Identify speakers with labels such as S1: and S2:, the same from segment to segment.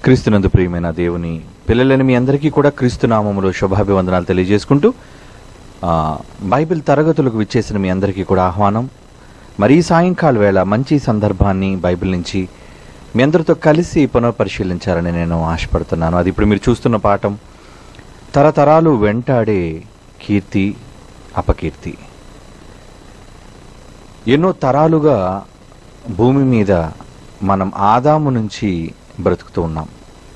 S1: క్రీస్తునందు ప్రియమైన దేవుని పిల్లలని మీ అందరికీ కూడా క్రీస్తు నామములో శుభాభివందనాలు తెలియజేసుకుంటూ ఆ, బైబిల్ తరగతులకు విచ్చేసిన మీ అందరికీ కూడా ఆహ్వానం మరి ఈ సాయంకాల వేళ మంచి సందర్భాన్ని బైబిల్ నుంచి మీ అందరితో కలిసి పునఃపరిశీలించాలని నేను ఆశపడుతున్నాను అది ఇప్పుడు మీరు చూస్తున్న పాఠం తరతరాలు వెంటాడే కీర్తి అపకీర్తి ఎన్నో తరాలుగా భూమి మీద మనం ఆదాము నుంచి బ్రతుకుతూ ఉన్నాం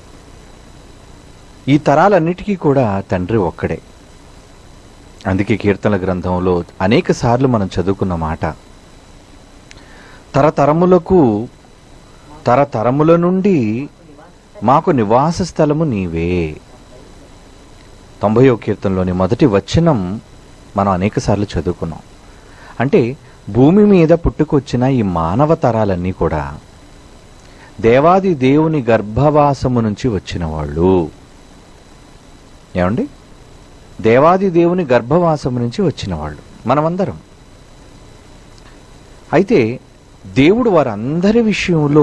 S1: ఈ తరాలన్నిటికీ కూడా తండ్రి ఒక్కడే అందుకే కీర్తనల గ్రంథంలో అనేక సార్లు మనం చదువుకున్న మాట తరతరములకు తరతరముల నుండి మాకు నివాస స్థలము నీవే తొంభయో కీర్తనలోని మొదటి వచనం మనం అనేక సార్లు చదువుకున్నాం అంటే భూమి మీద పుట్టుకొచ్చిన ఈ మానవ తరాలన్నీ కూడా దేవాది దేవుని గర్భవాసము నుంచి వచ్చిన వాళ్ళు ఏమండి దేవాది దేవుని గర్భవాసము నుంచి వచ్చిన వాళ్ళు మనమందరం అయితే దేవుడు వారందరి విషయంలో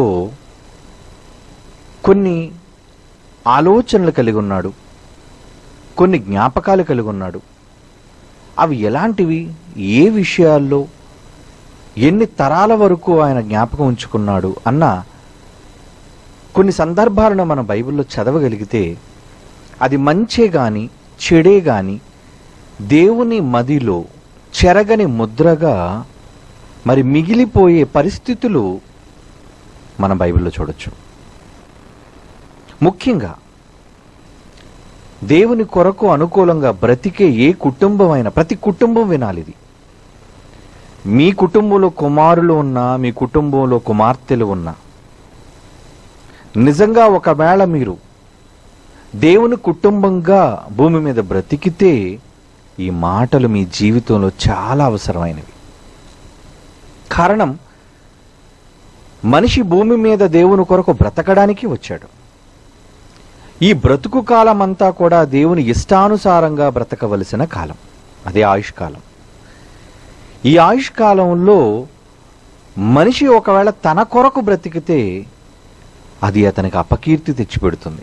S1: కొన్ని ఆలోచనలు కలిగి ఉన్నాడు కొన్ని జ్ఞాపకాలు కలిగి ఉన్నాడు అవి ఎలాంటివి ఏ విషయాల్లో ఎన్ని తరాల వరకు ఆయన జ్ఞాపకం ఉంచుకున్నాడు అన్న కొన్ని సందర్భాలను మనం బైబిల్లో చదవగలిగితే అది మంచే గాని చెడే గాని దేవుని మదిలో చెరగని ముద్రగా మరి మిగిలిపోయే పరిస్థితులు మన బైబిల్లో చూడొచ్చు ముఖ్యంగా దేవుని కొరకు అనుకూలంగా బ్రతికే ఏ కుటుంబం అయినా ప్రతి కుటుంబం వినాలి ఇది మీ కుటుంబంలో కుమారులు ఉన్నా మీ కుటుంబంలో కుమార్తెలు ఉన్నా నిజంగా ఒకవేళ మీరు దేవుని కుటుంబంగా భూమి మీద బ్రతికితే ఈ మాటలు మీ జీవితంలో చాలా అవసరమైనవి కారణం మనిషి భూమి మీద దేవుని కొరకు బ్రతకడానికి వచ్చాడు ఈ బ్రతుకు కాలం అంతా కూడా దేవుని ఇష్టానుసారంగా బ్రతకవలసిన కాలం అదే ఆయుష్కాలం ఈ ఆయుష్కాలంలో మనిషి ఒకవేళ తన కొరకు బ్రతికితే అది అతనికి అపకీర్తి తెచ్చిపెడుతుంది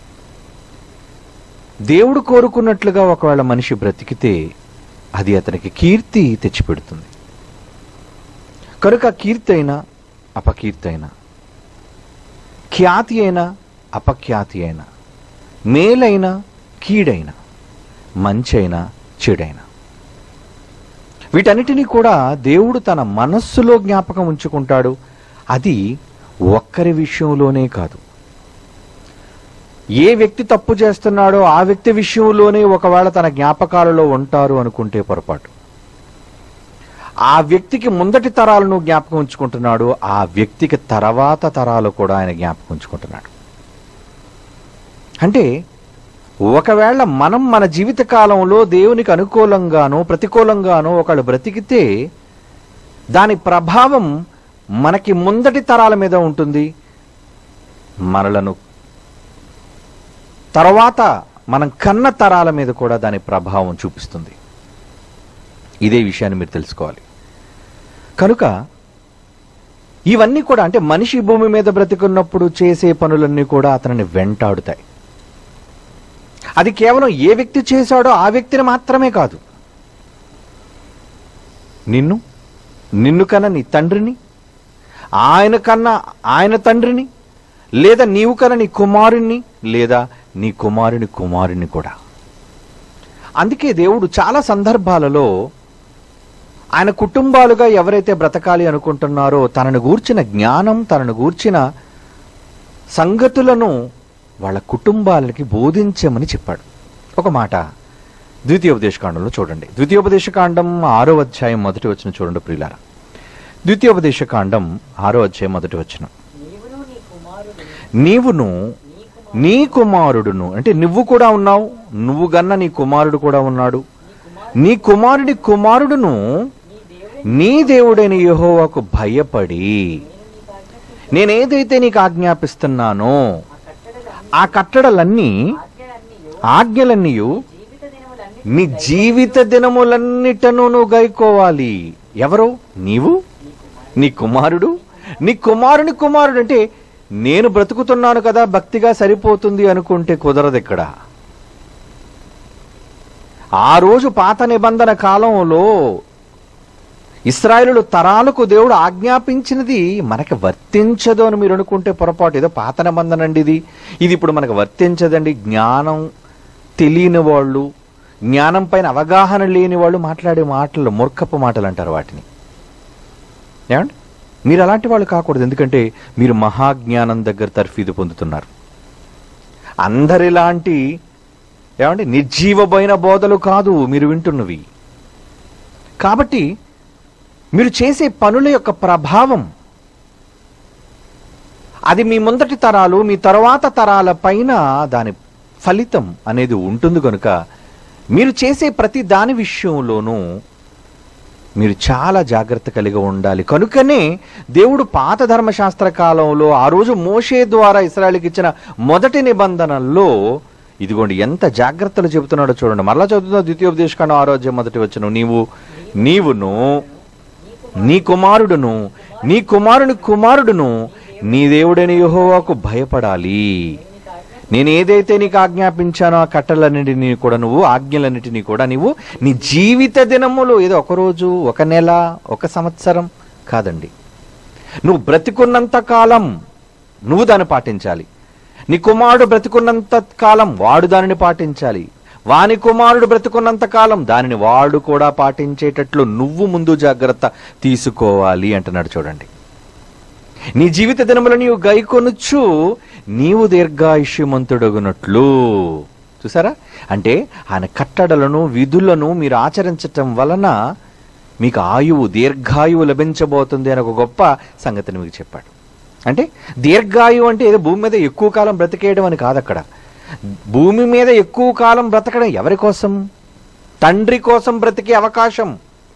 S1: దేవుడు కోరుకున్నట్లుగా ఒకవేళ మనిషి బ్రతికితే అది అతనికి కీర్తి తెచ్చిపెడుతుంది కనుక కీర్తి అయినా అపకీర్తి అయినా ఖ్యాతి అయినా అపఖ్యాతి అయినా మేలైనా కీడైనా మంచైనా చెడైనా వీటన్నిటినీ కూడా దేవుడు తన మనస్సులో జ్ఞాపకం ఉంచుకుంటాడు అది ఒక్కరి విషయంలోనే కాదు ఏ వ్యక్తి తప్పు చేస్తున్నాడో ఆ వ్యక్తి విషయంలోనే ఒకవేళ తన జ్ఞాపకాలలో ఉంటారు అనుకుంటే పొరపాటు ఆ వ్యక్తికి ముందటి తరాలను జ్ఞాపకం ఉంచుకుంటున్నాడు ఆ వ్యక్తికి తర్వాత తరాలు కూడా ఆయన జ్ఞాపకం ఉంచుకుంటున్నాడు అంటే ఒకవేళ మనం మన జీవిత కాలంలో దేవునికి అనుకూలంగానో ప్రతికూలంగానో ఒకళ్ళు బ్రతికితే దాని ప్రభావం మనకి ముందటి తరాల మీద ఉంటుంది మనలను తర్వాత మనం కన్న తరాల మీద కూడా దాని ప్రభావం చూపిస్తుంది ఇదే విషయాన్ని మీరు తెలుసుకోవాలి కనుక ఇవన్నీ కూడా అంటే మనిషి భూమి మీద బ్రతికున్నప్పుడు చేసే పనులన్నీ కూడా అతనిని వెంటాడుతాయి అది కేవలం ఏ వ్యక్తి చేశాడో ఆ వ్యక్తిని మాత్రమే కాదు నిన్ను నిన్ను కన్నా నీ తండ్రిని ఆయన కన్నా ఆయన తండ్రిని లేదా నీవు కన్నా నీ కుమారుణ్ణి లేదా నీ కుమారుని కుమారుని కూడా అందుకే దేవుడు చాలా సందర్భాలలో ఆయన కుటుంబాలుగా ఎవరైతే బ్రతకాలి అనుకుంటున్నారో తనను గూర్చిన జ్ఞానం తనను గూర్చిన సంగతులను వాళ్ళ కుటుంబాలకి బోధించమని చెప్పాడు ఒక మాట ద్వితీయోపదేశకాండంలో చూడండి ద్వితీయోపదేశకాండం ఆరో అధ్యాయం మొదటి వచ్చిన చూడండి ప్రియులారా ద్వితీయోపదేశకాండం ఆరో అధ్యాయం మొదటి వచ్చిన
S2: నీవును నీ కుమారుడు
S1: నీవును నీ కుమారుడును అంటే నువ్వు కూడా ఉన్నావు నువ్వు గన్న నీ కుమారుడు కూడా ఉన్నాడు నీ కుమారుడి కుమారుడును నీ దేవుడైన యెహోవాకు భయపడి నేను ఏదైతే నీకు ఆజ్ఞాపిస్తున్నానో
S2: ఆ కట్టడలన్నీ
S1: ఆ కట్టడలన్నీ
S2: ఆజ్ఞలన్నీ
S1: ఆజ్ఞలన్నీ
S2: జీవిత దినములన్నీ
S1: నీ జీవిత దినములన్నిటను నువ్వు గైకోవాలి ఎవరు నీవు నీ కుమారుడు నీ కుమారుని కుమారుడు అంటే నేను బ్రతుకుతున్నాను కదా భక్తిగా సరిపోతుంది అనుకుంటే కుదరదు ఇక్కడ ఆ రోజు పాత నిబంధన కాలంలో ఇస్రాయేలు తరాలకు దేవుడు ఆజ్ఞాపించినది మనకి వర్తించదు అని మీరు అనుకుంటే పొరపాటు ఏదో పాత నిబంధన అండి ఇది ఇది ఇప్పుడు మనకు వర్తించదండి జ్ఞానం తెలియని వాళ్ళు జ్ఞానం పైన అవగాహన లేని వాళ్ళు మాట్లాడే మాటలు మూర్ఖపు మాటలు అంటారు వాటిని ఏమండి మీరు అలాంటి వాళ్ళు కాకూడదు ఎందుకంటే మీరు మహాజ్ఞానం దగ్గర తర్ఫీదు పొందుతున్నారు అందరిలాంటి ఏమండి నిర్జీవమైన బోధలు కాదు మీరు వింటున్నవి కాబట్టి మీరు చేసే పనుల యొక్క ప్రభావం అది మీ ముందటి తరాలు మీ తరువాత తరాల పైన దాని ఫలితం అనేది ఉంటుంది కనుక మీరు చేసే ప్రతి దాని విషయంలోనూ మీరు చాలా జాగ్రత్త కలిగి ఉండాలి కనుకనే దేవుడు పాత ధర్మశాస్త్ర కాలంలో ఆ రోజు మోషే ద్వారా ఇస్రాయల్కి ఇచ్చిన మొదటి నిబంధనల్లో ఇదిగోండి ఎంత జాగ్రత్తలు చెబుతున్నాడో చూడండి మరలా చదువుతున్న ద్వితీయోపదేశకాండం ఆరోగ్యం మొదటి వచ్చిన నీవు నీవును నీ కుమారుడును నీ కుమారుని కుమారుడును నీ దేవుడైన యెహోవాకు భయపడాలి నేను ఏదైతే నీకు ఆజ్ఞాపించానో ఆ కట్టలన్నిటినీ కూడా నువ్వు ఆజ్ఞలన్నిటినీ కూడా నీవు నీ జీవిత దినములు ఏదో ఒక రోజు ఒక నెల ఒక సంవత్సరం కాదండి నువ్వు బ్రతికున్నంత కాలం నువ్వు దాన్ని పాటించాలి నీ కుమారుడు బ్రతికున్నంత కాలం వాడు దానిని పాటించాలి వాని కుమారుడు బ్రతికున్నంత కాలం దానిని వాడు కూడా పాటించేటట్లు నువ్వు ముందు జాగ్రత్త తీసుకోవాలి అంటున్నాడు చూడండి నీ జీవిత దినములు నీవు గైకొనుచు నీవు దీర్ఘాయుష్యమంతుడగునట్లు చూసారా అంటే ఆయన కట్టడలను విధులను మీరు ఆచరించటం వలన మీకు ఆయువు దీర్ఘాయువు లభించబోతుంది అని ఒక గొప్ప సంగతిని మీకు చెప్పాడు అంటే దీర్ఘాయువు అంటే ఏదో భూమి మీద ఎక్కువ కాలం బ్రతికేయడం అని కాదు అక్కడ భూమి మీద ఎక్కువ కాలం బ్రతకడం ఎవరి కోసం తండ్రి కోసం బ్రతికే అవకాశం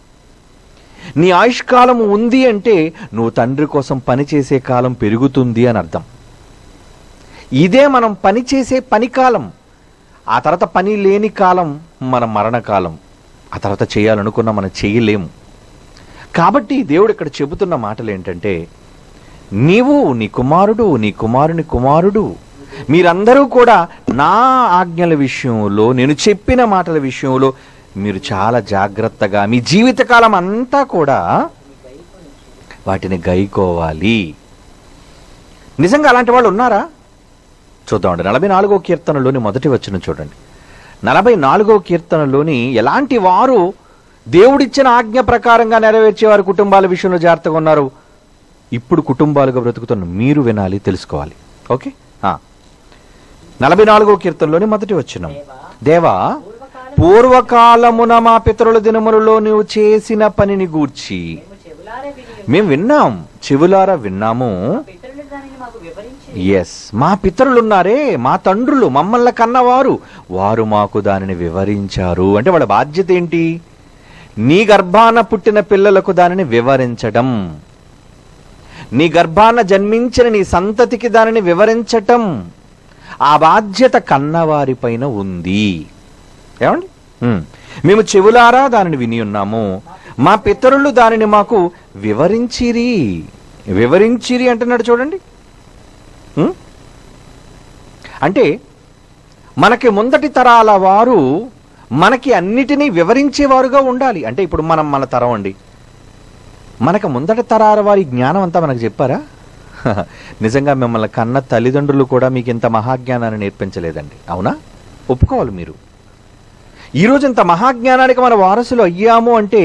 S1: నీ ఆయుష్కాలం ఉంది అంటే నువ్వు తండ్రి కోసం పనిచేసే కాలం పెరుగుతుంది అని అర్థం ఇదే మనం పని చేసే పని కాలం ఆ తర్వాత పని లేని కాలం మన మరణకాలం ఆ తర్వాత చేయాలనుకున్నా మనం చేయలేము కాబట్టి దేవుడు ఇక్కడ చెబుతున్న మాటలు ఏంటంటే నీవు నీ కుమారుడు నీ కుమారుని కుమారుడు మీరందరూ కూడా నా ఆజ్ఞల విషయంలో నేను చెప్పిన మాటల విషయంలో మీరు చాలా జాగ్రత్తగా మీ జీవితకాలం అంతా కూడా వాటిని గైకోవాలి నిజంగా అలాంటి వాళ్ళు ఉన్నారా చూద్దామండి నలభై నాలుగో కీర్తనలోని మొదటి వచ్చిన చూడండి నలభై నాలుగో కీర్తనలోని ఎలాంటి వారు దేవుడిచ్చిన ఆజ్ఞ ప్రకారంగా నెరవేర్చే వారి కుటుంబాల విషయంలో జాగ్రత్తగా ఉన్నారు ఇప్పుడు కుటుంబాలుగా బ్రతుకుతున్న మీరు వినాలి తెలుసుకోవాలి ఓకే ఆ. నలభై నాలుగో కీర్తనలోని మొదటి వచ్చిన దేవా
S2: పూర్వకాలం
S1: పూర్వకాలమున మా పితరుల దినములలో నీవు చేసిన పనిని గూర్చి
S2: మేము చెవులారా విని
S1: మేము విన్నాం చెవులారా విన్నాము
S2: పితరులు దానిని మాకు వివరించి
S1: ఎస్ మా పితరులున్నారే మా తండ్రులు మమ్మల్ని కన్నవారు వారు మాకు దానిని వివరించారు అంటే వాళ్ళ బాధ్యత ఏంటి నీ గర్భాన పుట్టిన పిల్లలకు దానిని వివరించడం నీ గర్భాన జన్మించిన నీ సంతతికి దానిని వివరించటం ఆ బాధ్యత కన్నవారి పైన ఉంది ఏమండి ఉమ్. మేము చెవులారా దానిని విని ఉన్నాము మా పితరులు దానిని మాకు వివరించిరి వివరించిరి అంటున్నాడు చూడండి ఉమ్? అంటే మనకి ముందటి తరాల వారు మనకి అన్నిటినీ వివరించేవారుగా ఉండాలి అంటే ఇప్పుడు మనం మన తరం అండి మనకు ముందటి తరాల వారి జ్ఞానం అంతా మనకు చెప్పారా నిజంగా మిమ్మల్ని కన్న తల్లిదండ్రులు కూడా మీకు ఇంత మహాజ్ఞానాన్ని నేర్పించలేదండి అవునా ఒప్పుకోవాలి మీరు ఈరోజు ఇంత మహాజ్ఞానానికి మన వారసులు అయ్యాము అంటే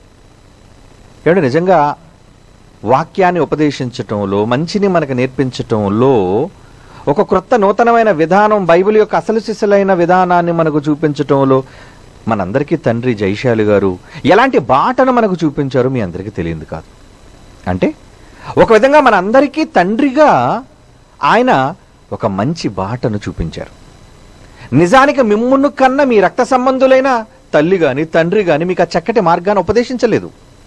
S1: ఏమంటే నిజంగా వాక్యాన్ని ఉపదేశించటంలో మంచిని మనకు నేర్పించటంలో ఒక క్రొత్త నూతనమైన విధానం బైబిల్ యొక్క అసలు సిసలైన విధానాన్ని మనకు చూపించటంలో మనందరికీ తండ్రి జైశాలి గారు ఎలాంటి బాటను మనకు చూపించారో మీ అందరికీ తెలియదు కాదు అంటే ఒక విధంగా మనందరికీ తండ్రిగా ఆయన ఒక మంచి బాటను చూపించారు నిజానికి మిమ్మును కన్న మీ రక్త సంబంధులైన తల్లి గాని తండ్రి గాని మీకు ఆ చక్కటి మార్గాన్ని ఉపదేశించలేదు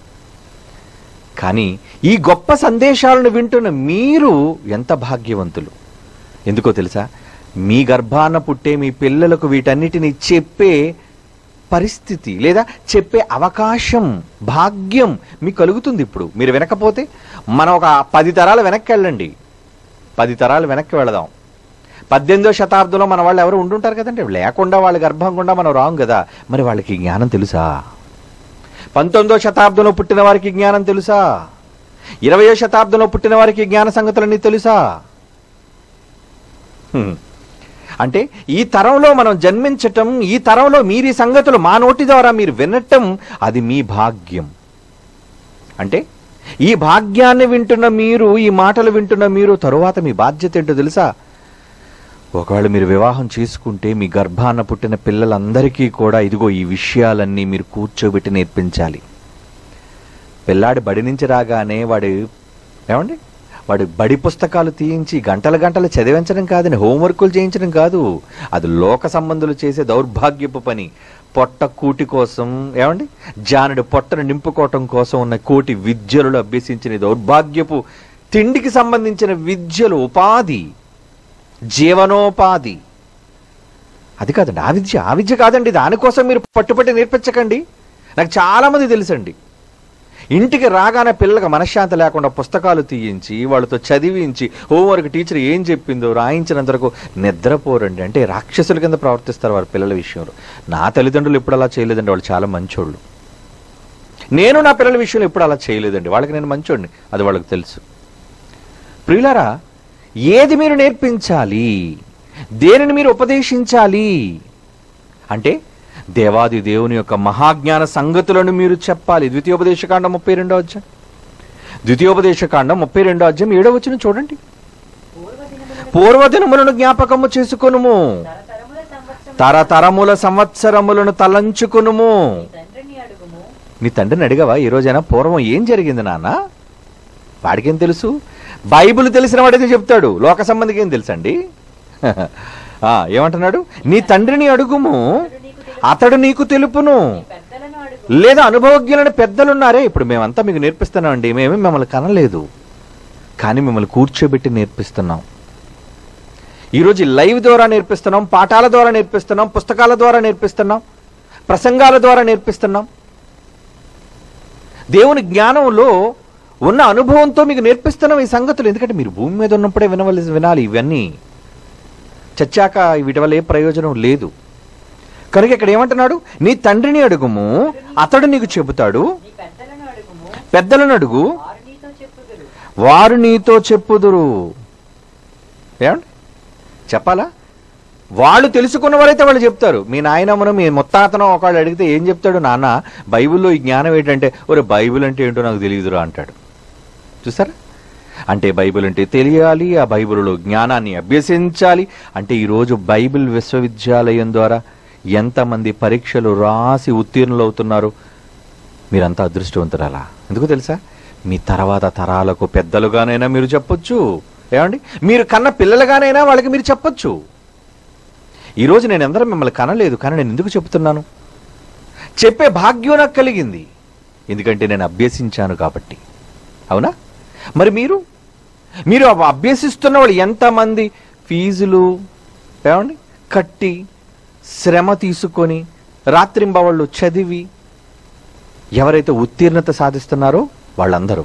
S1: కానీ ఈ గొప్ప సందేశాలను వింటున్న మీరు ఎంత భాగ్యవంతులు ఎందుకో తెలుసా మీ గర్భాన పుట్టే మీ పిల్లలకు వీటన్నిటిని చెప్పే పరిస్థితి లేదా చెప్పే అవకాశం భాగ్యం మీకు కలుగుతుంది ఇప్పుడు మీరు వినకపోతే మనం ఒక పది తరాల వెనక్కి వెళ్ళండి పది తరాలు వెనక్కి వెళదాం పద్దెనిమిదో శతాబ్దంలో మన వాళ్ళు ఎవరు ఉండుంటారు కదండి లేకుండా వాళ్ళ గర్భం గుండా మనం రాం కదా మరి వాళ్ళకి ఈ జ్ఞానం తెలుసా పంతొమ్మిదో శతాబ్దంలో పుట్టిన వారికి ఈ జ్ఞానం తెలుసా ఇరవయో శతాబ్దంలో పుట్టిన వారికి ఈ జ్ఞాన సంగతులన్నీ తెలుసా హ్మ్. అంటే ఈ తరంలో మనం జన్మించటం ఈ తరంలో మీరు ఈ సంగతులు మా నోటి ద్వారా మీరు వినటం అది మీ భాగ్యం అంటే ఈ భాగ్యాన్ని వింటున్న మీరు ఈ మాటలు వింటున్న మీరు తరువాత మీ బాధ్యత ఏంటో తెలుసా ఒకవేళ మీరు వివాహం చేసుకుంటే మీ గర్భాన పుట్టిన పిల్లలందరికీ కూడా ఇదిగో ఈ విషయాలన్నీ మీరు కూర్చోబెట్టి నేర్పించాలి పిల్లాడి బడి నుంచి రాగానే వాడు ఏమండి వాడు బడి పుస్తకాలు తీయించి గంటల గంటలు చదివించడం కాదని హోంవర్కులు చేయించడం కాదు అది లోక సంబంధులు చేసే దౌర్భాగ్యపు పని పొట్ట కూటి కోసం ఏమండి జానుడి పొట్టను నింపుకోవటం కోసం ఉన్న కోటి విద్యలు అభ్యసించిన దౌర్భాగ్యపు తిండికి సంబంధించిన విద్యలు ఉపాధి జీవనోపాధి అది కాదండి ఆ విద్య ఆ విద్య కాదండి దానికోసం మీరు పట్టుపట్టి నేర్పించకండి నాకు చాలా మంది తెలుసండి ఇంటికి రాగానే పిల్లలకు మనశ్శాంతి లేకుండా పుస్తకాలు తీయించి వాళ్ళతో చదివించి హోంవర్క్ టీచర్ ఏం చెప్పిందో రాయించినంత వరకు నిద్రపోరండి అంటే రాక్షసుల కింద ప్రవర్తిస్తారు వారి పిల్లల విషయంలో నా తల్లిదండ్రులు ఎప్పుడు అలా చేయలేదండి వాళ్ళు చాలా మంచోళ్ళు నేను నా పిల్లల విషయంలో ఎప్పుడు అలా చేయలేదండి వాళ్ళకి నేను మంచోడిని అది వాళ్ళకి తెలుసు ప్రియులారా ఏది మీరు నేర్పించాలి దేనిని మీరు ఉపదేశించాలి అంటే దేవాది దేవుని యొక్క మహాజ్ఞాన సంగతులను మీరు చెప్పాలి ద్వితీయోపదేశకాండం ముప్పై రెండో అధ్యాయం ద్వితీయోపదేశకాండం ముప్పై రెండో అధ్యాయం ఏడో వచ్చిన చూడండి
S2: పూర్వదినములను
S1: పూర్వదినములను జ్ఞాపకము చేసుకొనుము
S2: తరతరముల సంవత్సరం
S1: తరతరముల సంవత్సరములను తలంచుకొనుము
S2: నీ తండ్రిని అడుగుము
S1: నీ తండ్రిని అడిగావా ఈ రోజైనా పూర్వం ఏం జరిగింది నాన్న వాడికేం తెలుసు బైబిల్ తెలిసిన వాడైతే చెప్తాడు లోక సంబంధికి ఏం తెలుసండి ఆ, ఏమంటున్నాడు నీ తండ్రిని అడుగుము
S2: అతడు నీకు
S1: అతడు నీకు
S2: తెలుసు
S1: తెలుపును
S2: నీ పెద్దలను అడుగు
S1: లేదా అనుభవజ్ఞులైన పెద్దలున్నారే ఇప్పుడు మేమంతా మీకు నేర్పిస్తున్నామండి మేమేం మిమ్మల్ని కనలేదు కానీ మిమ్మల్ని కూర్చోబెట్టి నేర్పిస్తున్నాం ఈరోజు ఈ లైవ్ ద్వారా నేర్పిస్తున్నాం పాఠాల ద్వారా నేర్పిస్తున్నాం పుస్తకాల ద్వారా నేర్పిస్తున్నాం ప్రసంగాల ద్వారా నేర్పిస్తున్నాం దేవుని జ్ఞానంలో ఉన్న అనుభవంతో మీకు నేర్పిస్తున్నాం ఈ సంగతులు ఎందుకంటే మీరు భూమి మీద ఉన్నప్పుడే వినవలసి వినాలి ఇవన్నీ చచ్చాక వీటి వల్ల ఏ ప్రయోజనం లేదు కనుక ఇక్కడ ఏమంటున్నాడు నీ తండ్రిని అడుగుము అతడు నీకు చెబుతాడు
S2: నీ పెద్దలను అడుగుము
S1: పెద్దలను అడుగు
S2: వారు నీతో చెప్పుదురు
S1: వారు నీతో చెప్పుదురు ఏమండి చెప్పాలా వాళ్ళు తెలుసుకున్న వారైతే వాళ్ళు చెప్తారు మీ నాయనమ్మను మీ ముత్తాతనం ఒకళ్ళు అడిగితే ఏం చెప్తాడు నాన్న బైబిల్లో ఈ జ్ఞానం ఏంటంటే ఒరే బైబిల్ అంటే ఏంటో నాకు తెలియదురా అంటాడు చూసారా అంటే బైబిల్ అంటే తెలియాలి ఆ బైబిల్లో జ్ఞానాన్ని అభ్యసించాలి అంటే ఈరోజు బైబిల్ విశ్వవిద్యాలయం ద్వారా ఎంతమంది పరీక్షలు రాసి ఉత్తీర్ణులు అవుతున్నారు మీరంతా అదృష్టవంతురాలా ఎందుకు తెలుసా మీ తర్వాత తరాలకు పెద్దలుగానైనా మీరు చెప్పొచ్చు ఏమండి మీరు కన్న పిల్లలుగానైనా వాళ్ళకి మీరు చెప్పొచ్చు ఈరోజు నేను ఎందరూ మిమ్మల్ని కనలేదు కానీ నేను ఎందుకు చెప్తున్నాను చెప్పే భాగ్యం నాకు కలిగింది ఎందుకంటే నేను అభ్యసించాను కాబట్టి అవునా మరి మీరు మీరు అవ- అభ్యసిస్తున్న వాళ్ళు ఎంతమంది ఫీజులు ఏమండి కట్టి శ్రమ తీసుకొని రాత్రింబవళ్ళు చదివి ఎవరైతే ఉత్తీర్ణత సాధిస్తున్నారో వాళ్ళందరూ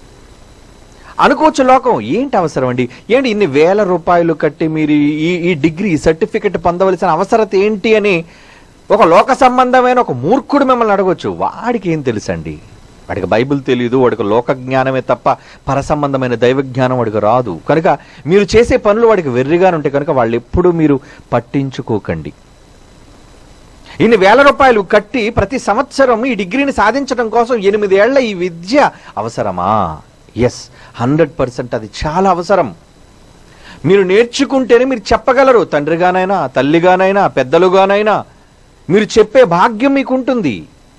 S1: అనుకోవచ్చు లోకం ఏంటి అవసరం అండి ఏంటి ఇన్ని వేల రూపాయలు కట్టి మీరు ఈ ఈ డిగ్రీ సర్టిఫికెట్ పొందవలసిన అవసరత ఏంటి అని ఒక లోక సంబంధమైన ఒక మూర్ఖుడు మిమ్మల్ని అడగొచ్చు వాడికి ఏం తెలుసండి వాడికి బైబిల్ తెలియదు వాడికి లోక జ్ఞానమే తప్ప పర సంబంధమైన దైవ జ్ఞానం వాడికి రాదు కనుక మీరు చేసే పనులు వాడికి వెర్రిగా ఉంటాయి కనుక వాళ్ళు ఎప్పుడూ మీరు పట్టించుకోకండి ఇన్ని వేల రూపాయలు కట్టి ప్రతి సంవత్సరం ఈ డిగ్రీని సాధించడం కోసం ఎనిమిదేళ్ల ఈ విద్య అవసరమా ఎస్ హండ్రెడ్ పర్సెంట్ అది చాలా అవసరం మీరు నేర్చుకుంటేనే మీరు చెప్పగలరు తండ్రిగానైనా తల్లిగానైనా పెద్దలుగానైనా మీరు చెప్పే భాగ్యం మీకు ఉంటుంది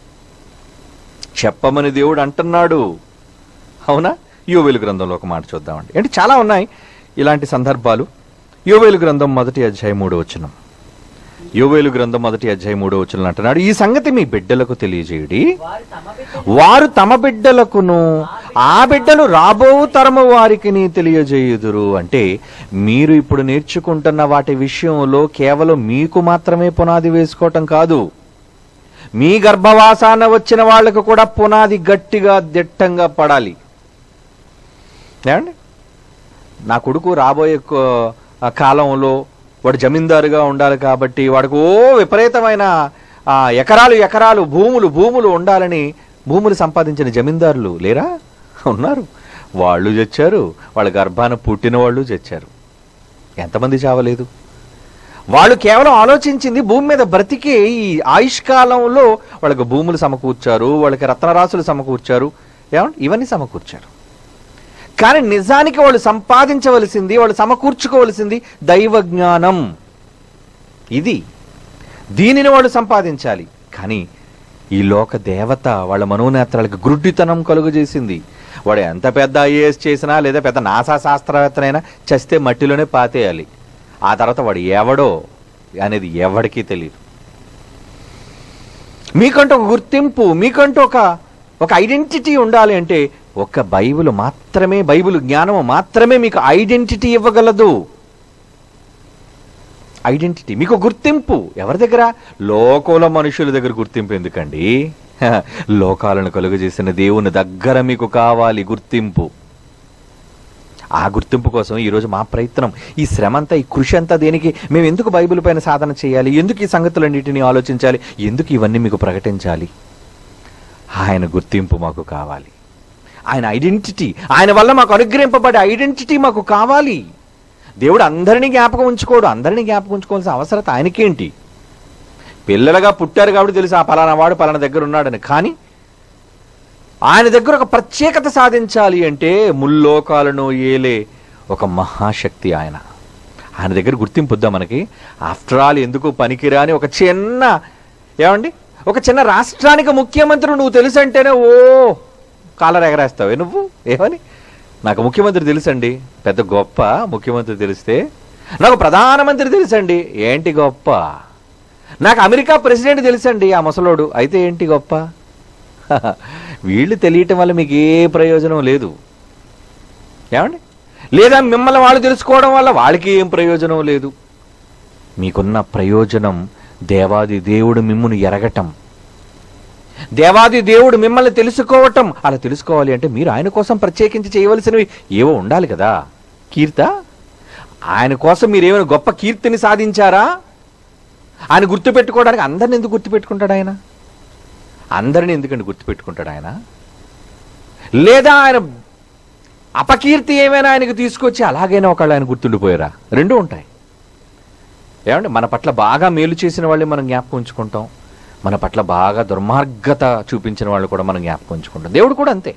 S1: చెప్పమని దేవుడు అంటున్నాడు అవునా యోవేలు గ్రంథంలో ఒక మాట చూద్దామండి అంటే చాలా ఉన్నాయి ఇలాంటి సందర్భాలు యోవేలు గ్రంథం మొదటి అధ్యాయం మూడో వచనం యోవేలు గ్రంథం మొదటి అధ్యాయం మూడో వచనం అంటున్నాడు ఈ సంగతి మీ బిడ్డలకు తెలియజేయుడి
S2: వారు తమ బిడ్డలు
S1: వారు తమ బిడ్డలకును ఆ బిడ్డలు రాబో తరము వారికి తెలియజేయుదురు అంటే మీరు ఇప్పుడు నేర్చుకుంటున్న వాటి విషయంలో కేవలం మీకు మాత్రమే పునాది వేసుకోవటం కాదు మీ గర్భవాసాన వచ్చిన వాళ్ళకు కూడా పునాది గట్టిగా దిట్టంగా పడాలి ఏమండి నా కొడుకు రాబోయే కో- ఆ కాలంలో వాడు జమీందారుగా ఉండాలి కాబట్టి వాడికి ఓ విపరీతమైన ఆ, ఎకరాలు ఎకరాలు భూములు భూములు ఉండాలని భూములు సంపాదించిన జమీందారులు లేరా ఉన్నారు వాళ్ళు చచ్చారు వాళ్ళ గర్భాన పుట్టిన వాళ్ళు చచ్చారు ఎంతమంది చావలేదు వాళ్ళు కేవలం ఆలోచించింది భూమి మీద బ్రతికే ఈ ఆయుష్కాలంలో వాళ్ళకి భూములు సమకూర్చారు వాళ్ళకి రత్నరాశులు సమకూర్చారు ఏమంటే ఇవన్నీ సమకూర్చారు కానీ నిజానికి వాళ్ళు సంపాదించవలసింది వాళ్ళు సమకూర్చుకోవలసింది దైవ జ్ఞానం ఇది దీనిని వాళ్ళు సంపాదించాలి కానీ ఈ లోక దేవత వాళ్ళ మనోనేత్రాలకు గురుడితనం కలుగజేసింది వాడు ఎంత పెద్ద ఐఏఎస్ చేసినా లేదా పెద్ద నాసా శాస్త్రవేత్తనైనా చస్తే మట్టిలోనే పాతేయాలి ఆ తర్వాత వాడు ఎవడో అనేది ఎవడికి తెలియదు మీకంటూ ఒక గుర్తింపు మీకంటూ ఒక ఒక ఐడెంటిటీ ఉండాలి అంటే ఒక బైబిల్ మాత్రమే బైబిల్ జ్ఞానము మాత్రమే మీకు ఐడెంటిటీ ఇవ్వగలదు ఐడెంటిటీ మీకు గుర్తింపు ఎవరి దగ్గర లోకంలో మనుషుల దగ్గర గుర్తింపు ఎందుకండి హ, లోకాలను కలుగజేసిన దేవుని దగ్గర మీకు కావాలి గుర్తింపు ఆ గుర్తింపు కోసం ఈరోజు మా ప్రయత్నం ఈ శ్రమ అంతా ఈ కృషి అంతా దేనికి మేము ఎందుకు బైబిల్ పైన సాధన చేయాలి ఎందుకు ఈ సంగతులన్నిటిని ఆలోచించాలి ఎందుకు ఇవన్నీ మీకు ప్రకటించాలి ఆయన గుర్తింపు మాకు కావాలి ఆయన ఐడెంటిటీ ఆయన వల్ల మాకు అనుగ్రహింపబడే ఐడెంటిటీ మాకు కావాలి దేవుడు అందరినీ జ్ఞాపకం ఉంచుకోడు అందరినీ జ్ఞాపకం ఉంచుకోవాల్సిన అవసరత ఆయనకేంటి పిల్లలుగా పుట్టారు కాబట్టి తెలుసు ఆ పలానా వాడు పలానా దగ్గర ఉన్నాడని కానీ ఆయన దగ్గర ఒక ప్రత్యేకత సాధించాలి అంటే ముల్లోకాలను ఏలే ఒక మహాశక్తి ఆయన ఆయన దగ్గర గుర్తింపు వద్దా మనకి ఆఫ్టర్ ఆల్ ఎందుకు పనికిరాని ఒక చిన్న ఏమండి ఒక చిన్న రాష్ట్రానికి ముఖ్యమంత్రి నువ్వు తెలుసు అంటేనే ఓ కాలర్ ఎగరేస్తావే నువ్వు ఏమని నాకు ముఖ్యమంత్రి తెలుసండి పెద్ద గొప్ప ముఖ్యమంత్రి తెలిస్తే నాకు ప్రధానమంత్రి తెలుసండి ఏంటి గొప్ప నాకు అమెరికా ప్రెసిడెంట్ తెలుసండి ఆ ముసలోడు అయితే ఏంటి గొప్ప వీళ్ళు తెలియటం వల్ల మీకు ఏ ప్రయోజనం లేదు ఏమండి లేదా మిమ్మల్ని వాళ్ళు తెలుసుకోవడం వల్ల వాళ్ళకి ఏం ప్రయోజనం లేదు మీకున్న ప్రయోజనం దేవాది దేవుడు మిమ్మును ఎరగటం దేవాది దేవుడు మిమ్మల్ని తెలుసుకోవటం అలా తెలుసుకోవాలి అంటే మీరు ఆయన కోసం ప్రత్యేకించి చేయవలసినవి ఏవో ఉండాలి కదా కీర్త ఆయన కోసం మీరు ఏమైనా గొప్ప కీర్తిని సాధించారా ఆయన గుర్తుపెట్టుకోవడానికి అందరిని ఎందుకు గుర్తుపెట్టుకుంటాడు ఆయన అందరిని ఎందుకండి గుర్తుపెట్టుకుంటాడు ఆయన లేదా ఆయన అపకీర్తి ఏమైనా ఆయనకు తీసుకొచ్చి అలాగైనా ఒకళ్ళు ఆయన గుర్తుండిపోయారా రెండూ ఉంటాయి ఏమండి మన పట్ల బాగా మేలు చేసిన వాళ్ళని మనం జ్ఞాపకం ఉంచుకుంటాం మన పట్ల బాగా దుర్మార్గత చూపించిన వాళ్ళు కూడా మనం జ్ఞాపకం ఉంచుకుంటాం దేవుడు కూడా అంతే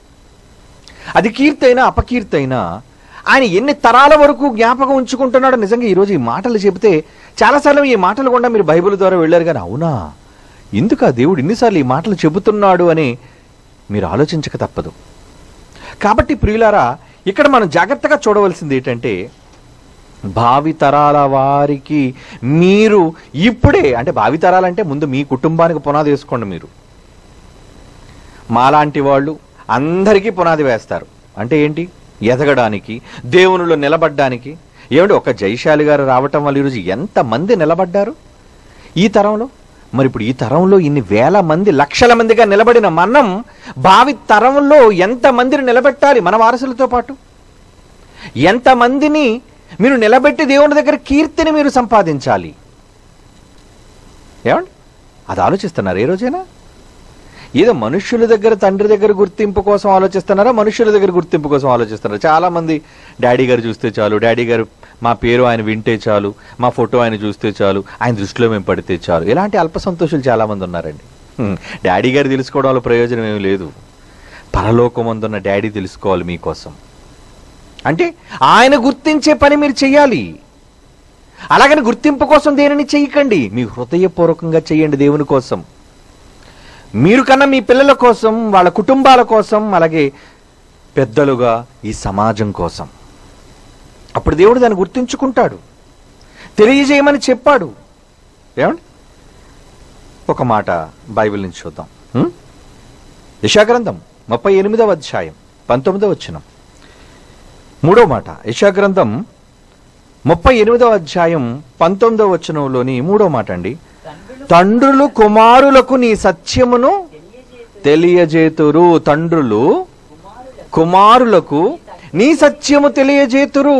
S1: అది కీర్తి అయినా అపకీర్తి అయినా ఆయన ఎన్ని తరాల వరకు జ్ఞాపకం ఉంచుకుంటున్నాడో నిజంగా ఈరోజు ఈ మాటలు చెబితే చాలాసార్లు ఈ మాటలు కూడా మీరు బైబిల్ ద్వారా వెళ్ళారు కానీ అవునా ఎందుకు ఆ దేవుడు ఇన్నిసార్లు ఈ మాటలు చెబుతున్నాడు అని మీరు ఆలోచించక తప్పదు కాబట్టి ప్రియులారా ఇక్కడ మనం జాగ్రత్తగా చూడవలసింది ఏంటంటే భావి తరాల వారికి మీరు ఇప్పుడే అంటే భావి తరాలంటే ముందు మీ కుటుంబానికి పునాది వేసుకోండి మీరు మాలాంటి వాళ్ళు అందరికీ పునాది వేస్తారు అంటే ఏంటి ఎదగడానికి దేవునిలో నిలబడ్డానికి ఏమంటే ఒక జైశాలి గారు రావటం వల్ల ఈరోజు ఎంతమంది నిలబడ్డారు ఈ తరంలో మరి ఇప్పుడు ఈ తరంలో ఇన్ని వేల మంది లక్షల మందిగా నిలబడిన మనం భావి తరంలో ఎంతమందిని నిలబెట్టాలి మన వారసులతో పాటు ఎంతమందిని మీరు నిలబెట్టి దేవుని దగ్గర కీర్తిని మీరు సంపాదించాలి ఏమండి అది ఆలోచిస్తున్నారు ఏ రోజైనా ఏదో మనుష్యుల దగ్గర తండ్రి దగ్గర గుర్తింపు కోసం ఆలోచిస్తున్నారా మనుషుల దగ్గర గుర్తింపు కోసం ఆలోచిస్తున్నారా చాలా మంది డాడీ గారు చూస్తే చాలు డాడీ గారు మా పేరు ఆయన వింటే చాలు మా ఫోటో ఆయన చూస్తే చాలు ఆయన దృష్టిలో మేము పడితే చాలు ఇలాంటి అల్ప సంతోషులు చాలా మంది ఉన్నారండి హ్మ్. డాడీ గారు తెలుసుకోవడం వల్ల ప్రయోజనం ఏమీ లేదు పరలోకమందున్న డాడీ తెలుసుకోవాలి మీకోసం అంటే ఆయన గుర్తించే పని మీరు చెయ్యాలి అలాగని గుర్తింపు కోసం దేనిని చెయ్యకండి మీ హృదయపూర్వకంగా చెయ్యండి దేవుని కోసం మీరు కన్నా మీ పిల్లల కోసం వాళ్ళ కుటుంబాల కోసం అలాగే పెద్దలుగా ఈ సమాజం కోసం అప్పుడు దేవుడు దాన్ని గుర్తించుకుంటాడు తెలియజేయమని చెప్పాడు ఏమండి ఒక మాట బైబిల్ నుంచి చూద్దాం ఉం? యశాగ్రంథం ముప్పై ఎనిమిదవ అధ్యాయం పంతొమ్మిదవ వచ్చినం మూడో మాట యశాగ్రంథం ముప్పై ఎనిమిదవ అధ్యాయం పంతొమ్మిదవ వచనంలోని మూడో మాట అండి
S2: తండ్రులు
S1: తండ్రులు కుమారులకు నీ సత్యమును
S2: తెలియజేతు
S1: తెలియజేతురు తండ్రులు
S2: కుమారులకు
S1: కుమారులకు నీ సత్యము తెలియజేతురు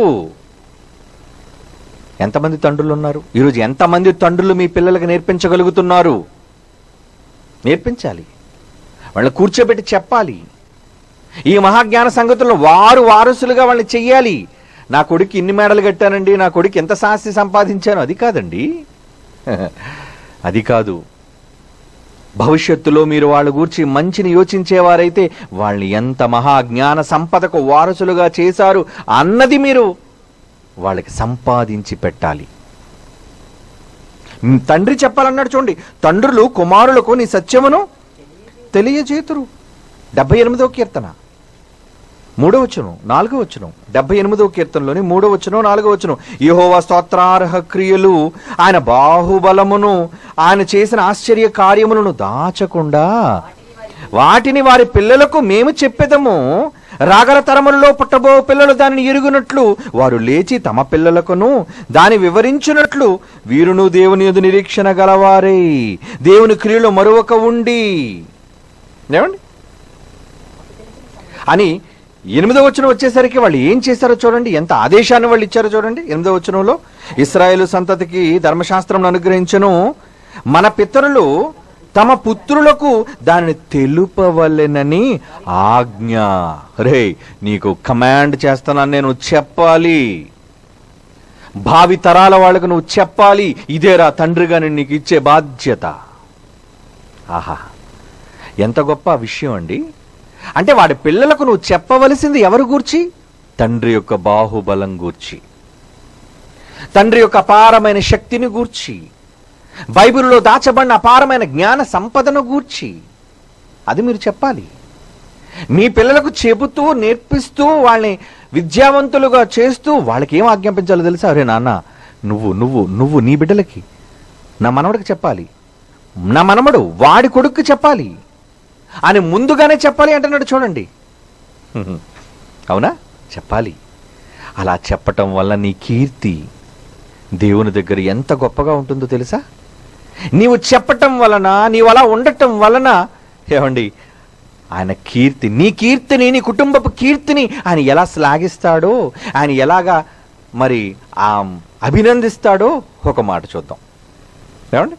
S1: ఎంతమంది తండ్రులు ఉన్నారు ఈరోజు ఎంతమంది తండ్రులు మీ పిల్లలకు నేర్పించగలుగుతున్నారు నేర్పించాలి వాళ్ళని కూర్చోబెట్టి చెప్పాలి ఈ మహాజ్ఞాన సంగతులను వారు వారసులుగా వాళ్ళని చెయ్యాలి నా కొడుకు ఇన్ని మేడలు కట్టానండి నా కొడుకు ఎంత శాస్తి సంపాదించాను అది కాదండి అది కాదు భవిష్యత్తులో మీరు వాళ్ళ గురించి మంచిని యోచించేవారైతే వాళ్ళని ఎంత మహాజ్ఞాన సంపదకు వారసులుగా చేశారు అన్నది మీరు వాళ్ళకి సంపాదించి పెట్టాలి మ్, తండ్రి చెప్పాలన్నాడు చూడండి తండ్రులు కుమారులకు నీ సత్యమును తెలియజేతురు డెబ్బై ఎనిమిదో కీర్తన మూడో వచ్చును నాలుగో వచ్చును డెబ్బై ఎనిమిదో కీర్తనలోని మూడో వచ్చును నాలుగో వచ్చును యహోవా స్తోత్రార్హ క్రియలు ఆయన బాహుబలమును ఆయన చేసిన ఆశ్చర్య కార్యములను దాచకుండా వాటిని వారి పిల్లలకు మేము చెప్పెదము రాగల తరములలో పుట్టబో పిల్లలు దానిని ఎరుగునట్లు వారు లేచి తమ పిల్లలకును దాని వివరించినట్లు వీరును దేవుని యొద్ద నిరీక్షణ గలవారై దేవుని క్రియలు మరొక ఉండి ఏమండి అని ఎనిమిదో వచనం వచ్చేసరికి వాళ్ళు ఏం చేశారో చూడండి ఎంత ఆదేశాన్ని వాళ్ళు ఇచ్చారో చూడండి ఎనిమిదో వచనంలో ఇస్రాయేలు సంతతికి ధర్మశాస్త్రం అనుగ్రహించను మన పితరులు తమ పుత్రులకు దానిని తెలుపవలెనని ఆజ్ఞ రే నీకు కమాండ్ చేస్తున్నాను నేను చెప్పాలి భావి తరాల వాళ్ళకు నువ్వు చెప్పాలి ఇదేరా తండ్రిగా నేను నీకు ఇచ్చే బాధ్యత ఆహా ఎంత గొప్ప విషయం అండి అంటే వాడి పిల్లలకు నువ్వు చెప్పవలసింది ఎవరు గూర్చి తండ్రి యొక్క బాహుబలం గూర్చి తండ్రి యొక్క అపారమైన శక్తిని గూర్చి బైబిల్లో దాచబడిన అపారమైన జ్ఞాన సంపదను గూర్చి అది మీరు చెప్పాలి మీ పిల్లలకు చెబుతూ నేర్పిస్తూ వాళ్ళని విద్యావంతులుగా చేస్తూ వాళ్ళకి ఏం ఆజ్ఞాపించాలో తెలుసా అరే నాన్న నువ్వు నువ్వు నువ్వు నీ బిడ్డలకి నా మనవడికి చెప్పాలి నా మనమడు వాడి కొడుక్కి చెప్పాలి అని ముందుగానే చెప్పాలి అంటున్నాడు చూడండి హ్మ్. అవునా చెప్పాలి అలా చెప్పటం వల్ల నీ కీర్తి దేవుని దగ్గర ఎంత గొప్పగా ఉంటుందో తెలుసా నీవు చెప్పటం వలన నీవు అలా ఉండటం వలన ఏమండి ఆయన కీర్తి నీ కీర్తిని నీ కుటుంబపు కీర్తిని ఆయన ఎలా శ్లాఘిస్తాడో ఆయన ఎలాగా మరి ఆ అభినందిస్తాడో ఒక మాట చూద్దాం ఏమండి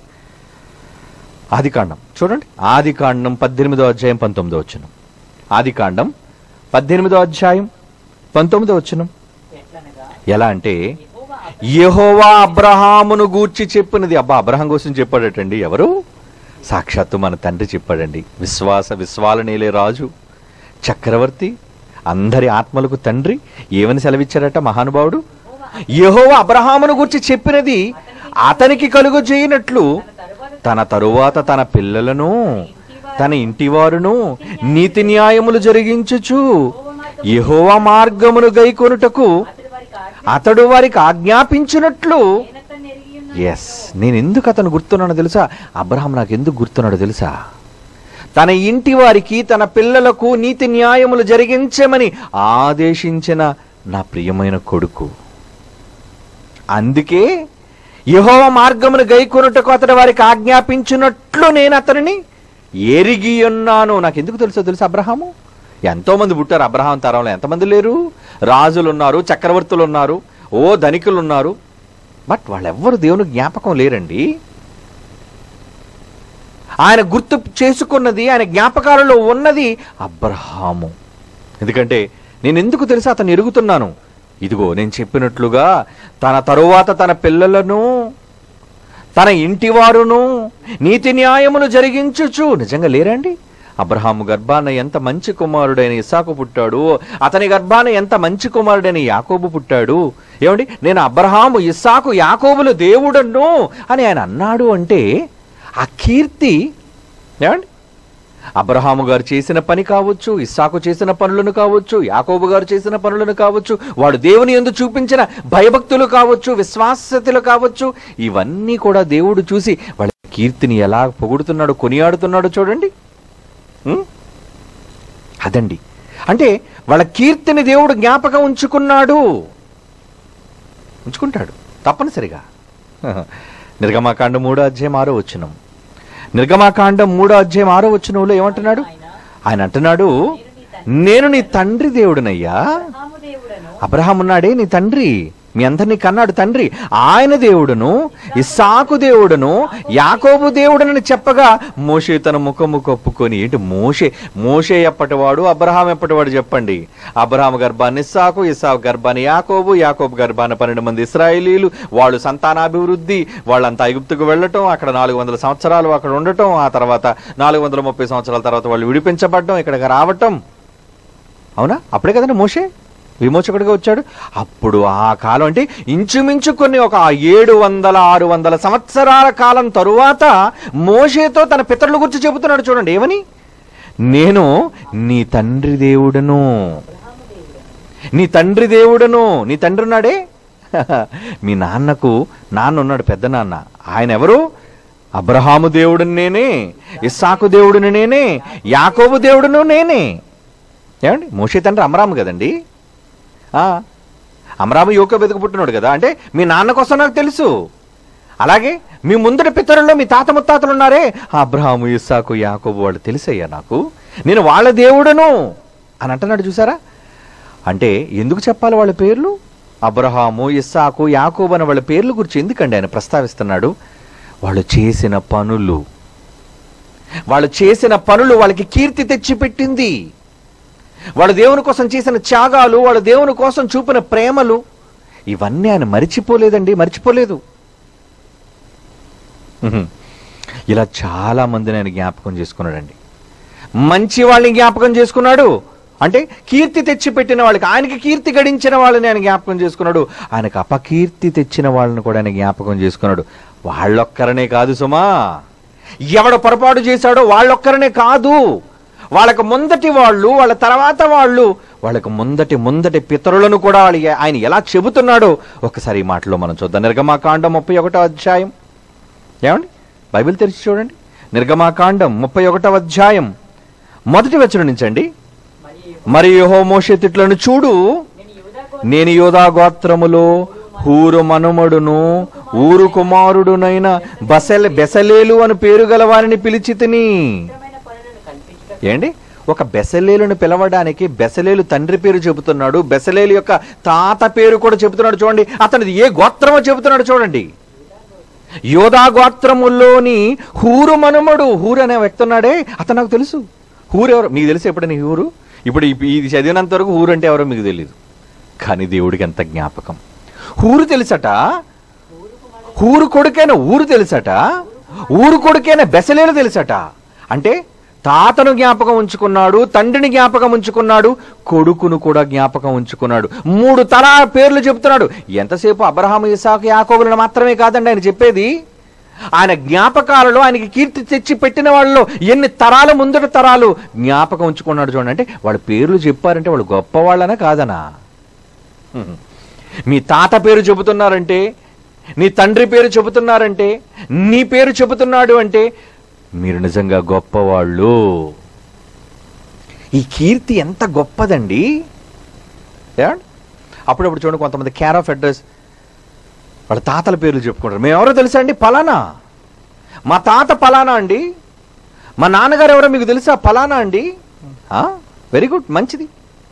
S1: ఆదికాండం చూడండి ఆదికాండం పద్దెనిమిదో అధ్యాయం పంతొమ్మిదో వచ్చును ఆదికాండం పద్దెనిమిదో అధ్యాయం పంతొమ్మిదో వచ్చును
S2: ఎట్లనగా
S1: ఎలా అంటే
S2: యెహోవా
S1: యెహోవా అబ్రహామును గూర్చి చెప్పినది అబ్బా అబ్రహాం కోసం చెప్పాడటండి ఎవరు సాక్షాత్తు మన తండ్రి చెప్పాడండి విశ్వాస విశ్వాలనేలే రాజు చక్రవర్తి అందరి ఆత్మలకు తండ్రి ఏమని సెలవిచ్చాడట మహానుభావుడు యెహోవా అబ్రహామును గూర్చి చెప్పినది అతనికి కలుగు చేయనట్లు తన తరువాత తన పిల్లలను తన ఇంటివారును నీతి న్యాయములు జరిగించుచు యెహోవా మార్గమును గైకొనుటకు
S2: అతడు వారికి ఆజ్ఞ
S1: అతడు వారికి ఆజ్ఞాపించినట్లు
S2: నేనతన్ని ఎరిగి ఉన్నాను.
S1: ఎస్ నేను ఎందుకు అతను గుర్తున్నానో తెలుసా అబ్రహాం నాకు ఎందుకు గుర్తున్నాడో తెలుసా తన ఇంటి వారికి తన పిల్లలకు నీతి న్యాయములు జరిగించమని ఆదేశించిన నా ప్రియమైన కొడుకు అందుకే యెహోవా మార్గమును గైకొనుటకు అతడు వారికి ఆజ్ఞాపించినట్లు నేను అతనిని ఎరిగి ఉన్నాను నాకు ఎందుకు తెలుసో తెలుసా అబ్రహాము ఎంతో మంది పుట్టారు అబ్రహాం తరంలో ఎంతమంది లేరు రాజులు ఉన్నారు చక్రవర్తులు ఉన్నారు ఓ ధనికులు ఉన్నారు బట్ వాళ్ళెవ్వరు దేవుని జ్ఞాపకం లేరండి ఆయన గుర్తు చేసుకున్నది ఆయన జ్ఞాపకాలలో ఉన్నది అబ్రహాము ఎందుకంటే నేను ఎందుకు తెలుసా అతను ఎరుగుతున్నాను ఇదిగో నేను చెప్పినట్లుగా తన తరువాత తన పిల్లలను తన ఇంటివారును నీతి న్యాయములు జరిగించుచు నిజంగా లేరండి అబ్రహాము గర్భాన ఎంత మంచి కుమారుడైన ఇసాకు పుట్టాడు అతని గర్భాన ఎంత మంచి కుమారుడైన యాకోబు పుట్టాడు ఏమండి నేను అబ్రహాము ఇస్సాకు యాకోబులు దేవుడను అని ఆయన అన్నాడు అంటే ఆ కీర్తి ఏమండి అబ్రహాము గారు చేసిన పని కావచ్చు ఇస్సాకు చేసిన పనులను కావచ్చు యాకోబు గారు చేసిన పనులను కావచ్చు వాడు దేవుని ఎందు చూపించిన భయభక్తులు కావచ్చు విశ్వాసతలు కావచ్చు ఇవన్నీ కూడా దేవుడు చూసి వాళ్ళ కీర్తిని ఎలా పొగుడుతున్నాడు కొనియాడుతున్నాడు చూడండి ఉం? అదండి అంటే వాళ్ళ కీర్తిని దేవుడు జ్ఞాపకం ఉంచుకున్నాడు ఉంచుకుంటాడు తప్పనిసరిగా నిర్గమాకాండం మూడో అధ్యాయం ఆరో వచ్చినం నిర్గమాకాండం మూడో అధ్యాయం ఆరో వచ్చినంలో ఏమంటున్నాడు
S2: ఆయన
S1: ఆయన అంటున్నాడు
S2: నేను నీ
S1: నేను నీ తండ్రి దేవుడినయ్యా
S2: అబ్రహాము దేవుడను
S1: అబ్రహాం ఉన్నాడే నీ తండ్రి మీ అందరినీ కన్నాడు తండ్రి ఆయన దేవుడును ఇస్సాకు దేవుడును యాకోబు దేవుడునని చెప్పగా మోషే తన ముఖము కప్పుకొని ఏంటి మోషే మోషే ఎప్పటివాడు అబ్రహాం ఎప్పటివాడు చెప్పండి అబ్రహాం గర్భాన్ని ఇస్సాకు ఇస్సాకు గర్భాన్ని యాకోబు యాకోబు గర్భాన్ని పన్నెండు మంది ఇస్రాయేలీలు వాళ్ళు సంతానాభివృద్ధి వాళ్ళంతా ఐగుప్తుకు వెళ్ళటం అక్కడ నాలుగు వందల సంవత్సరాలు అక్కడ ఉండటం ఆ తర్వాత నాలుగు వందల ముప్పై సంవత్సరాల తర్వాత వాళ్ళు విడిపించబడటం ఇక్కడికి రావటం అవునా అప్పుడే కదండి మోషే విమోచకుడిగా వచ్చాడు అప్పుడు ఆ కాలం అంటే ఇంచుమించు కొన్ని ఒక ఏడు వందల ఆరు వందల సంవత్సరాల కాలం తరువాత మోషేతో తన పితరుల గురించి చెబుతున్నాడు చూడండి ఏమని నేను నీ తండ్రి దేవుడను
S2: అబ్రహాము దేవుడను
S1: నీ తండ్రి దేవుడను నీ తండ్రి ఉన్నాడే మీ నాన్నకు నాన్న ఉన్నాడు పెద్ద నాన్న ఆయన ఎవరు అబ్రహాము దేవుడుని నేనే ఇస్సాకు దేవుడిని నేనే యాకోబు దేవుడును నేనే ఏమండి మోషే తండ్రి అమరాము కదండి ఆ, అమరాము యోక బెతుకు పుట్టినాడు కదా అంటే మీ నాన్న కోసం నాకు తెలుసు అలాగే మీ ముందటి పితరుల్లో మీ తాత ముత్తాతలు ఉన్నారే అబ్రహాము ఇస్సాకు యాకోబు వాళ్ళు తెలుసయ్యా నాకు నేను వాళ్ళ దేవుడను అని అంటున్నాడు చూసారా అంటే ఎందుకు చెప్పాలి వాళ్ళ పేర్లు అబ్రహాము ఇస్సాకు యాకోబు అనే వాళ్ళ పేర్ల గురించి ఎందుకండి ఆయన ప్రస్తావిస్తున్నాడు వాళ్ళు చేసిన పనులు వాళ్ళు చేసిన పనులు వాళ్ళకి కీర్తి తెచ్చిపెట్టింది వాళ్ళు దేవుని కోసం చేసిన త్యాగాలు వాళ్ళ దేవుని కోసం చూపిన ప్రేమలు ఇవన్నీ ఆయన మరిచిపోలేదండి మరిచిపోలేదు ఉహుం. ఇలా చాలా మందిని ఆయన జ్ఞాపకం చేసుకున్నాడండి మంచి వాళ్ళని జ్ఞాపకం చేసుకున్నాడు అంటే కీర్తి తెచ్చి పెట్టిన వాళ్ళకి ఆయనకి కీర్తి గడించిన వాళ్ళని ఆయన జ్ఞాపకం చేసుకున్నాడు ఆయనకు అపకీర్తి తెచ్చిన వాళ్ళని కూడా ఆయన జ్ఞాపకం చేసుకున్నాడు వాళ్ళొక్కరనే కాదు సుమా ఎవడు పొరపాటు చేశాడో వాళ్ళొక్కరనే కాదు వాళ్ళకు ముందటి వాళ్ళు వాళ్ళ తర్వాత వాళ్ళు వాళ్ళకు ముందటి ముందటి పితరులను కూడా వాళ్ళు ఆయన ఎలా చెబుతున్నాడో ఒకసారి ఈ మాటలో మనం చూద్దాం నిర్గమాకాండం ముప్పై ఒకటో అధ్యాయం ఏమండి బైబిల్ తెరిచి చూడండి నిర్గమాకాండం ముప్పై ఒకటవ అధ్యాయం మొదటి వచనం నుంచండి
S2: మరియు
S1: మరి యెహో మోషే తిట్లను చూడు
S2: నేను యూదా
S1: నేను యోధా గోత్రములో హూరు మనుమడును ఊరు కుమారుడునైన బసెల బెసలేలు అని పేరు గల వారిని పిలిచి తిని
S2: గోత్రమైన పనులను కల్పించుట
S1: ఏంటి ఒక బెసలేలును పిలవడానికి బెసలేలు తండ్రి పేరు చెబుతున్నాడు బెసలేలు యొక్క తాత పేరు కూడా చెబుతున్నాడు చూడండి అతనిది ఏ గోత్రమో చెబుతున్నాడు చూడండి యోధా గోత్రములోని హూరు మనుమడు హూరు అనే వ్యక్తి ఉన్నాడే అతను నాకు తెలుసు హూరు ఎవరు మీకు తెలుసు ఎప్పుడైనా ఈ హూరు ఇప్పుడు ఈ- ఇది చదివినంత వరకు హూరు అంటే ఎవరో మీకు తెలియదు కానీ దేవుడికి ఎంత జ్ఞాపకం హూరు తెలుసట ఊరు కొడుకైన ఊరు తెలుసట ఊరు కొడుకైన బెసలేలు తెలుసట అంటే తాతను జ్ఞాపకం ఉంచుకున్నాడు తండ్రిని జ్ఞాపకం ఉంచుకున్నాడు కొడుకును కూడా జ్ఞాపకం ఉంచుకున్నాడు మూడు తరా పేర్లు చెప్తున్నాడు ఎంతసేపు అబ్రహాము ఇసాకు యాకోబులను మాత్రమే కాదండి ఆయన చెప్పేది ఆయన జ్ఞాపకాలలో ఆయనకి కీర్తి తెచ్చి పెట్టిన వాళ్ళలో ఎన్ని తరాల ముందట తరాలు జ్ఞాపకం ఉంచుకున్నాడు చూడండి అంటే వాళ్ళ పేర్లు చెప్పారంటే వాళ్ళు గొప్పవాళ్ళనా కాదనా హ్మ్. మీ తాత పేరు చెబుతున్నారంటే నీ తండ్రి పేరు చెబుతున్నారంటే నీ పేరు చెబుతున్నాడు అంటే మీరు నిజంగా గొప్పవాళ్ళు ఈ కీర్తి ఎంత గొప్పదండి ఏమండి? అప్పుడప్పుడు చూడండి కొంతమంది కేర్ ఆఫ్ అడ్రస్ వాళ్ళ తాతల పేర్లు చెప్పుకుంటారు మేము ఎవరో తెలుసా అండి పలానా మా తాత పలానా అండి మా నాన్నగారు ఎవరో మీకు తెలుసా పలానా అండి వెరీ గుడ్ మంచిది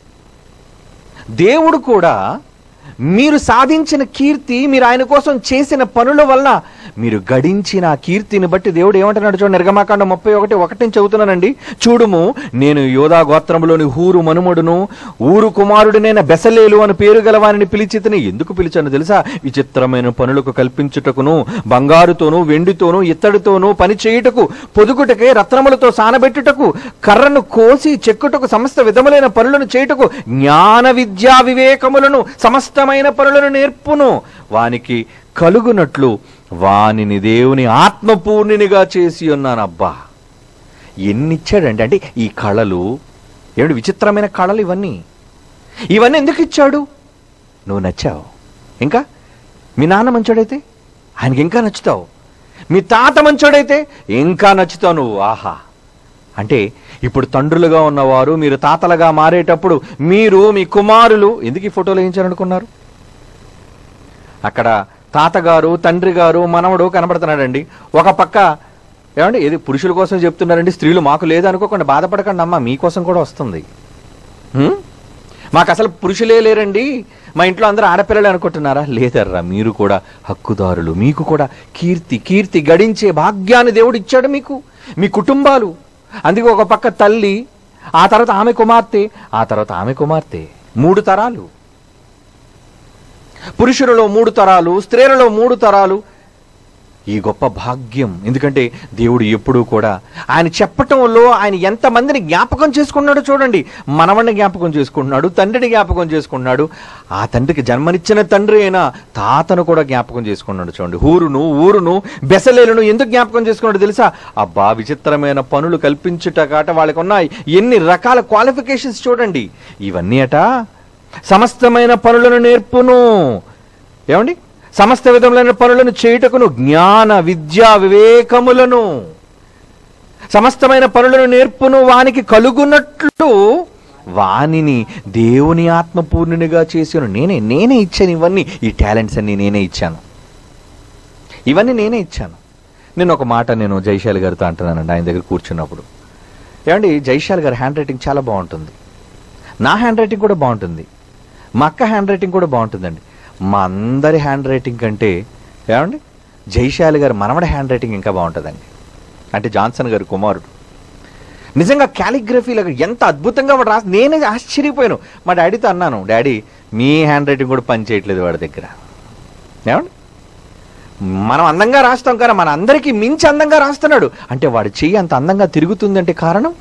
S1: దేవుడు కూడా మీరు సాధించిన కీర్తి మీరు ఆయన కోసం చేసిన పనుల వల్ల మీరు గడించిన ఆ కీర్తిని బట్టి దేవుడు ఏమంటున్నాడు చూడండి నిర్గమాకాండ ముప్పై ఒకటి ఒకటి నుంచి చదువుతున్నానండి చూడుము నేను యోధా గోత్రములోని ఊరు మనుమడును ఊరు కుమారుడినైన బెసలేలు అని పేరు గలవారిని పిలిచితని ఎందుకు పిలిచాను తెలుసా విచిత్రమైన పనులకు కల్పించుటకును బంగారుతోనూ వెండితోనూ ఇత్తడితోనూ పని చేయుటకు పొదుగుటకే రత్నములతో సానబెట్టుటకు కర్రను కోసి చెక్కుటకు సమస్త విధములైన పనులను చేయుటకు జ్ఞాన విద్యా వివేకములను సమస్తమైన పనులను నేర్పును వానికి కలుగునట్లు వానిని దేవుని ఆత్మపూర్ణినిగా చేసి ఉన్నాను అబ్బా ఎన్నిచ్చాడండి అంటే ఈ కళలు ఏమిటి విచిత్రమైన కళలు ఇవన్నీ ఇవన్నీ ఎందుకు ఇచ్చాడు నువ్వు నచ్చావు ఇంకా మీ నాన్న మంచోడైతే ఆయనకి ఇంకా నచ్చుతావు మీ తాత మంచోడైతే ఇంకా నచ్చుతావు నువ్వు ఆహా అంటే ఇప్పుడు తండ్రులుగా ఉన్నవారు మీరు తాతలుగా మారేటప్పుడు మీరు మీ కుమారులు ఎందుకు ఈ ఫోటోలు వేయించాలనుకున్నారు అక్కడ తాతగారు తండ్రి గారు మనవడు కనబడుతున్నాడండి ఒక పక్క ఏమండి ఇది పురుషుల కోసం చెప్తున్నారండి స్త్రీలు మాకు లేదు అనుకోకుండా బాధపడకండి అమ్మ మీకోసం కూడా వస్తుంది హ్మ్? మాకు అసలు పురుషులే లేరండి మా ఇంట్లో అందరూ ఆడపిల్లలు అనుకుంటున్నారా లేదర్రా మీరు కూడా హక్కుదారులు మీకు కూడా కీర్తి కీర్తి గడించే భాగ్యాన్ని దేవుడు ఇచ్చాడు మీకు మీ కుటుంబాలు అందుకే ఒక పక్క తల్లి ఆ తర్వాత ఆమె కుమార్తె ఆ తర్వాత ఆమె కుమార్తె మూడు తరాలు పురుషులలో మూడు తరాలు స్త్రీలలో మూడు తరాలు ఈ గొప్ప భాగ్యం ఎందుకంటే దేవుడు ఎప్పుడూ కూడా ఆయన చెప్పటంలో ఆయన ఎంతమందిని జ్ఞాపకం చేసుకున్నాడో చూడండి మనవణ్ణి జ్ఞాపకం చేసుకుంటున్నాడు తండ్రిని జ్ఞాపకం చేసుకున్నాడు ఆ తండ్రికి జన్మనిచ్చిన తండ్రి అయినా తాతను కూడా జ్ఞాపకం చేసుకున్నాడు చూడండి ఊరును ఊరును బెసలేలను ఎందుకు జ్ఞాపకం చేసుకున్నాడు తెలుసా అబ్బా విచిత్రమైన పనులు కల్పించుట కాట వాళ్ళకి ఉన్నాయి ఎన్ని రకాల క్వాలిఫికేషన్స్ చూడండి ఇవన్నీ అట సమస్తమైన పనులను నేర్పును ఏమండి సమస్త విధములైన పనులను చేయుటకును జ్ఞాన విద్య వివేకములను సమస్తమైన పనులను నేర్పును వానికి కలుగునట్లు వానిని దేవుని ఆత్మపూర్ణునిగా చేసాను నేనే నేనే ఇచ్చాను ఇవన్నీ ఈ టాలెంట్స్ అన్ని నేనే ఇచ్చాను ఇవన్నీ నేనే ఇచ్చాను నేను ఒక మాట నేను జైశాలి గారితో అంటున్నానండి ఆయన దగ్గర కూర్చున్నప్పుడు ఏమండి జైశాలి గారి హ్యాండ్ రైటింగ్ చాలా బాగుంటుంది నా హ్యాండ్ రైటింగ్ కూడా బాగుంటుంది మా అక్క హ్యాండ్ రైటింగ్ కూడా బాగుంటుందండి మా అందరి హ్యాండ్ రైటింగ్ కంటే ఏమండి జైశాలి గారి మనవడి హ్యాండ్ రైటింగ్ ఇంకా బాగుంటుందండి అంటే జాన్సన్ గారి కుమారుడు నిజంగా క్యాలిగ్రఫీలో ఎంత అద్భుతంగా వాడు రాసి నేనే ఆశ్చర్యపోయాను మా డాడీతో అన్నాను డాడీ మీ హ్యాండ్ రైటింగ్ కూడా పని చేయట్లేదు వాడి దగ్గర ఏమండి మనం అందంగా రాస్తాం కానీ మన అందరికీ మించి అందంగా రాస్తున్నాడు అంటే వాడి చెయ్యి అంత అందంగా తిరుగుతుందంటే కారణం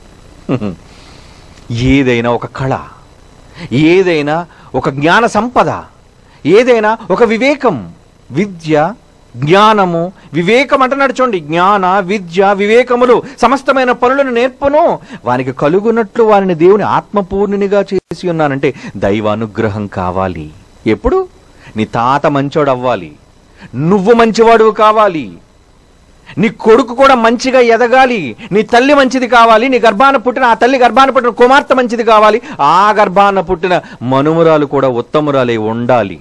S1: ఏదైనా ఒక కళ ఏదైనా ఒక జ్ఞాన సంపద ఏదైనా ఒక వివేకం విద్య జ్ఞానము వివేకం అంటున్నాడు చూడండి జ్ఞాన విద్య వివేకములు సమస్తమైన పనులను నేర్పును వానికి కలుగునట్లు వారిని దేవుని ఆత్మపూర్ణునిగా చేసి ఉన్నానంటే దైవానుగ్రహం కావాలి ఎప్పుడు నీ తాత మంచోడు అవ్వాలి నువ్వు మంచివాడు కావాలి నీ కొడుకు కూడా మంచిగా ఎదగాలి నీ తల్లి మంచిది కావాలి నీ గర్భాన పుట్టిన ఆ తల్లి గర్భాన పుట్టిన కుమార్తె మంచిది కావాలి ఆ గర్భాన పుట్టిన మనుమరాలు కూడా ఉత్తమురాలే ఉండాలి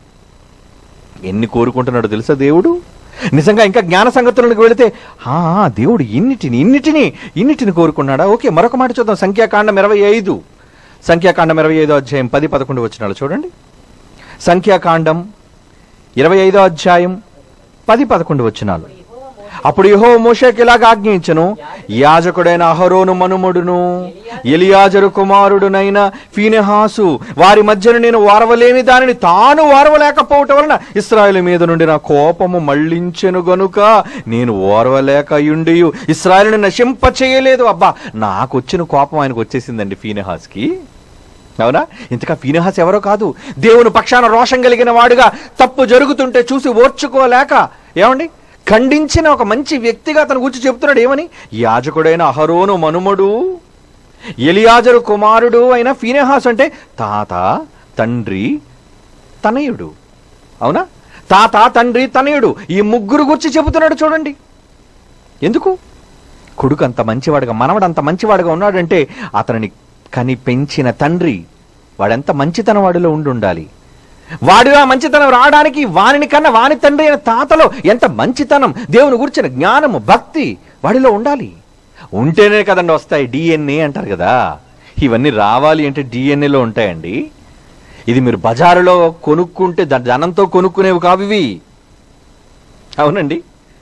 S1: ఎన్ని కోరుకుంటున్నాడో తెలుసా దేవుడు నిజంగా ఇంకా జ్ఞాన సంగతులకు వెళితే ఆ దేవుడు ఇన్నిటిని ఇన్నిటిని ఇన్నిటిని కోరుకున్నాడా ఓకే మరొక మాట చూద్దాం సంఖ్యాకాండం ఇరవై ఐదు సంఖ్యాకాండం ఇరవై ఐదో అధ్యాయం పది పదకొండు వచ్చినాడు చూడండి సంఖ్యాకాండం ఇరవై ఐదో అధ్యాయం పది పదకొండు వచ్చినాలు అప్పుడు యహో మోషేకి ఇలాగ ఆజ్ఞయించను యాజకుడైన అహరోను మనుమడును ఎలియాజరు కుమారుడునైన ఫీనెహాసు వారి మధ్యన నేను వారవలేని దానిని తాను వారవలేకపోవటం వలన ఇస్రాయేల్ మీద నుండి నా కోపము మళ్ళించెను గనుక నేను ఓర్వలేక యుండియు ఇస్రాయేల్ని నశింప చేయలేదు అబ్బా నాకు వచ్చిన కోపం ఆయనకు వచ్చేసిందండి ఫీనెహాస్కి అవునా ఇంతకా ఫీనెహాస్ ఎవరో కాదు దేవుని పక్షాన రోషం కలిగిన వాడుగా తప్పు జరుగుతుంటే చూసి ఓర్చుకోలేక ఏమండి ఖండించిన ఒక మంచి వ్యక్తిగా అతను గురించి చెప్తున్నాడు ఏమని యాజకుడైన అహరోను మనుమడు ఎలియాజరు కుమారుడు అయిన ఫీనెహాస్ అంటే తాత తండ్రి తనయుడు అవునా తాత తండ్రి తనయుడు ఈ ముగ్గురు గురించి చెబుతున్నాడు చూడండి ఎందుకు కొడుకు అంత మంచివాడుగా మనవడు అంత మంచివాడుగా ఉన్నాడంటే అతనిని కని పెంచిన తండ్రి వాడెంత మంచితనం వాడిలో ఉండి ఉండాలి వాడిలో ఆ మంచితనం రావడానికి వానిని కన్నా వాని తండ్రి అయిన తాతలో ఎంత మంచితనం దేవుని గురించిన జ్ఞానము భక్తి వాడిలో ఉండాలి ఉంటేనే కదండి వస్తాయి డిఎన్ఏ అంటారు కదా ఇవన్నీ రావాలి అంటే డిఎన్ఏలో ఉంటాయండి ఇది మీరు బజారులో కొనుక్కుంటే ద- ధనంతో కొనుక్కునేవి కావు ఇవి అవునండి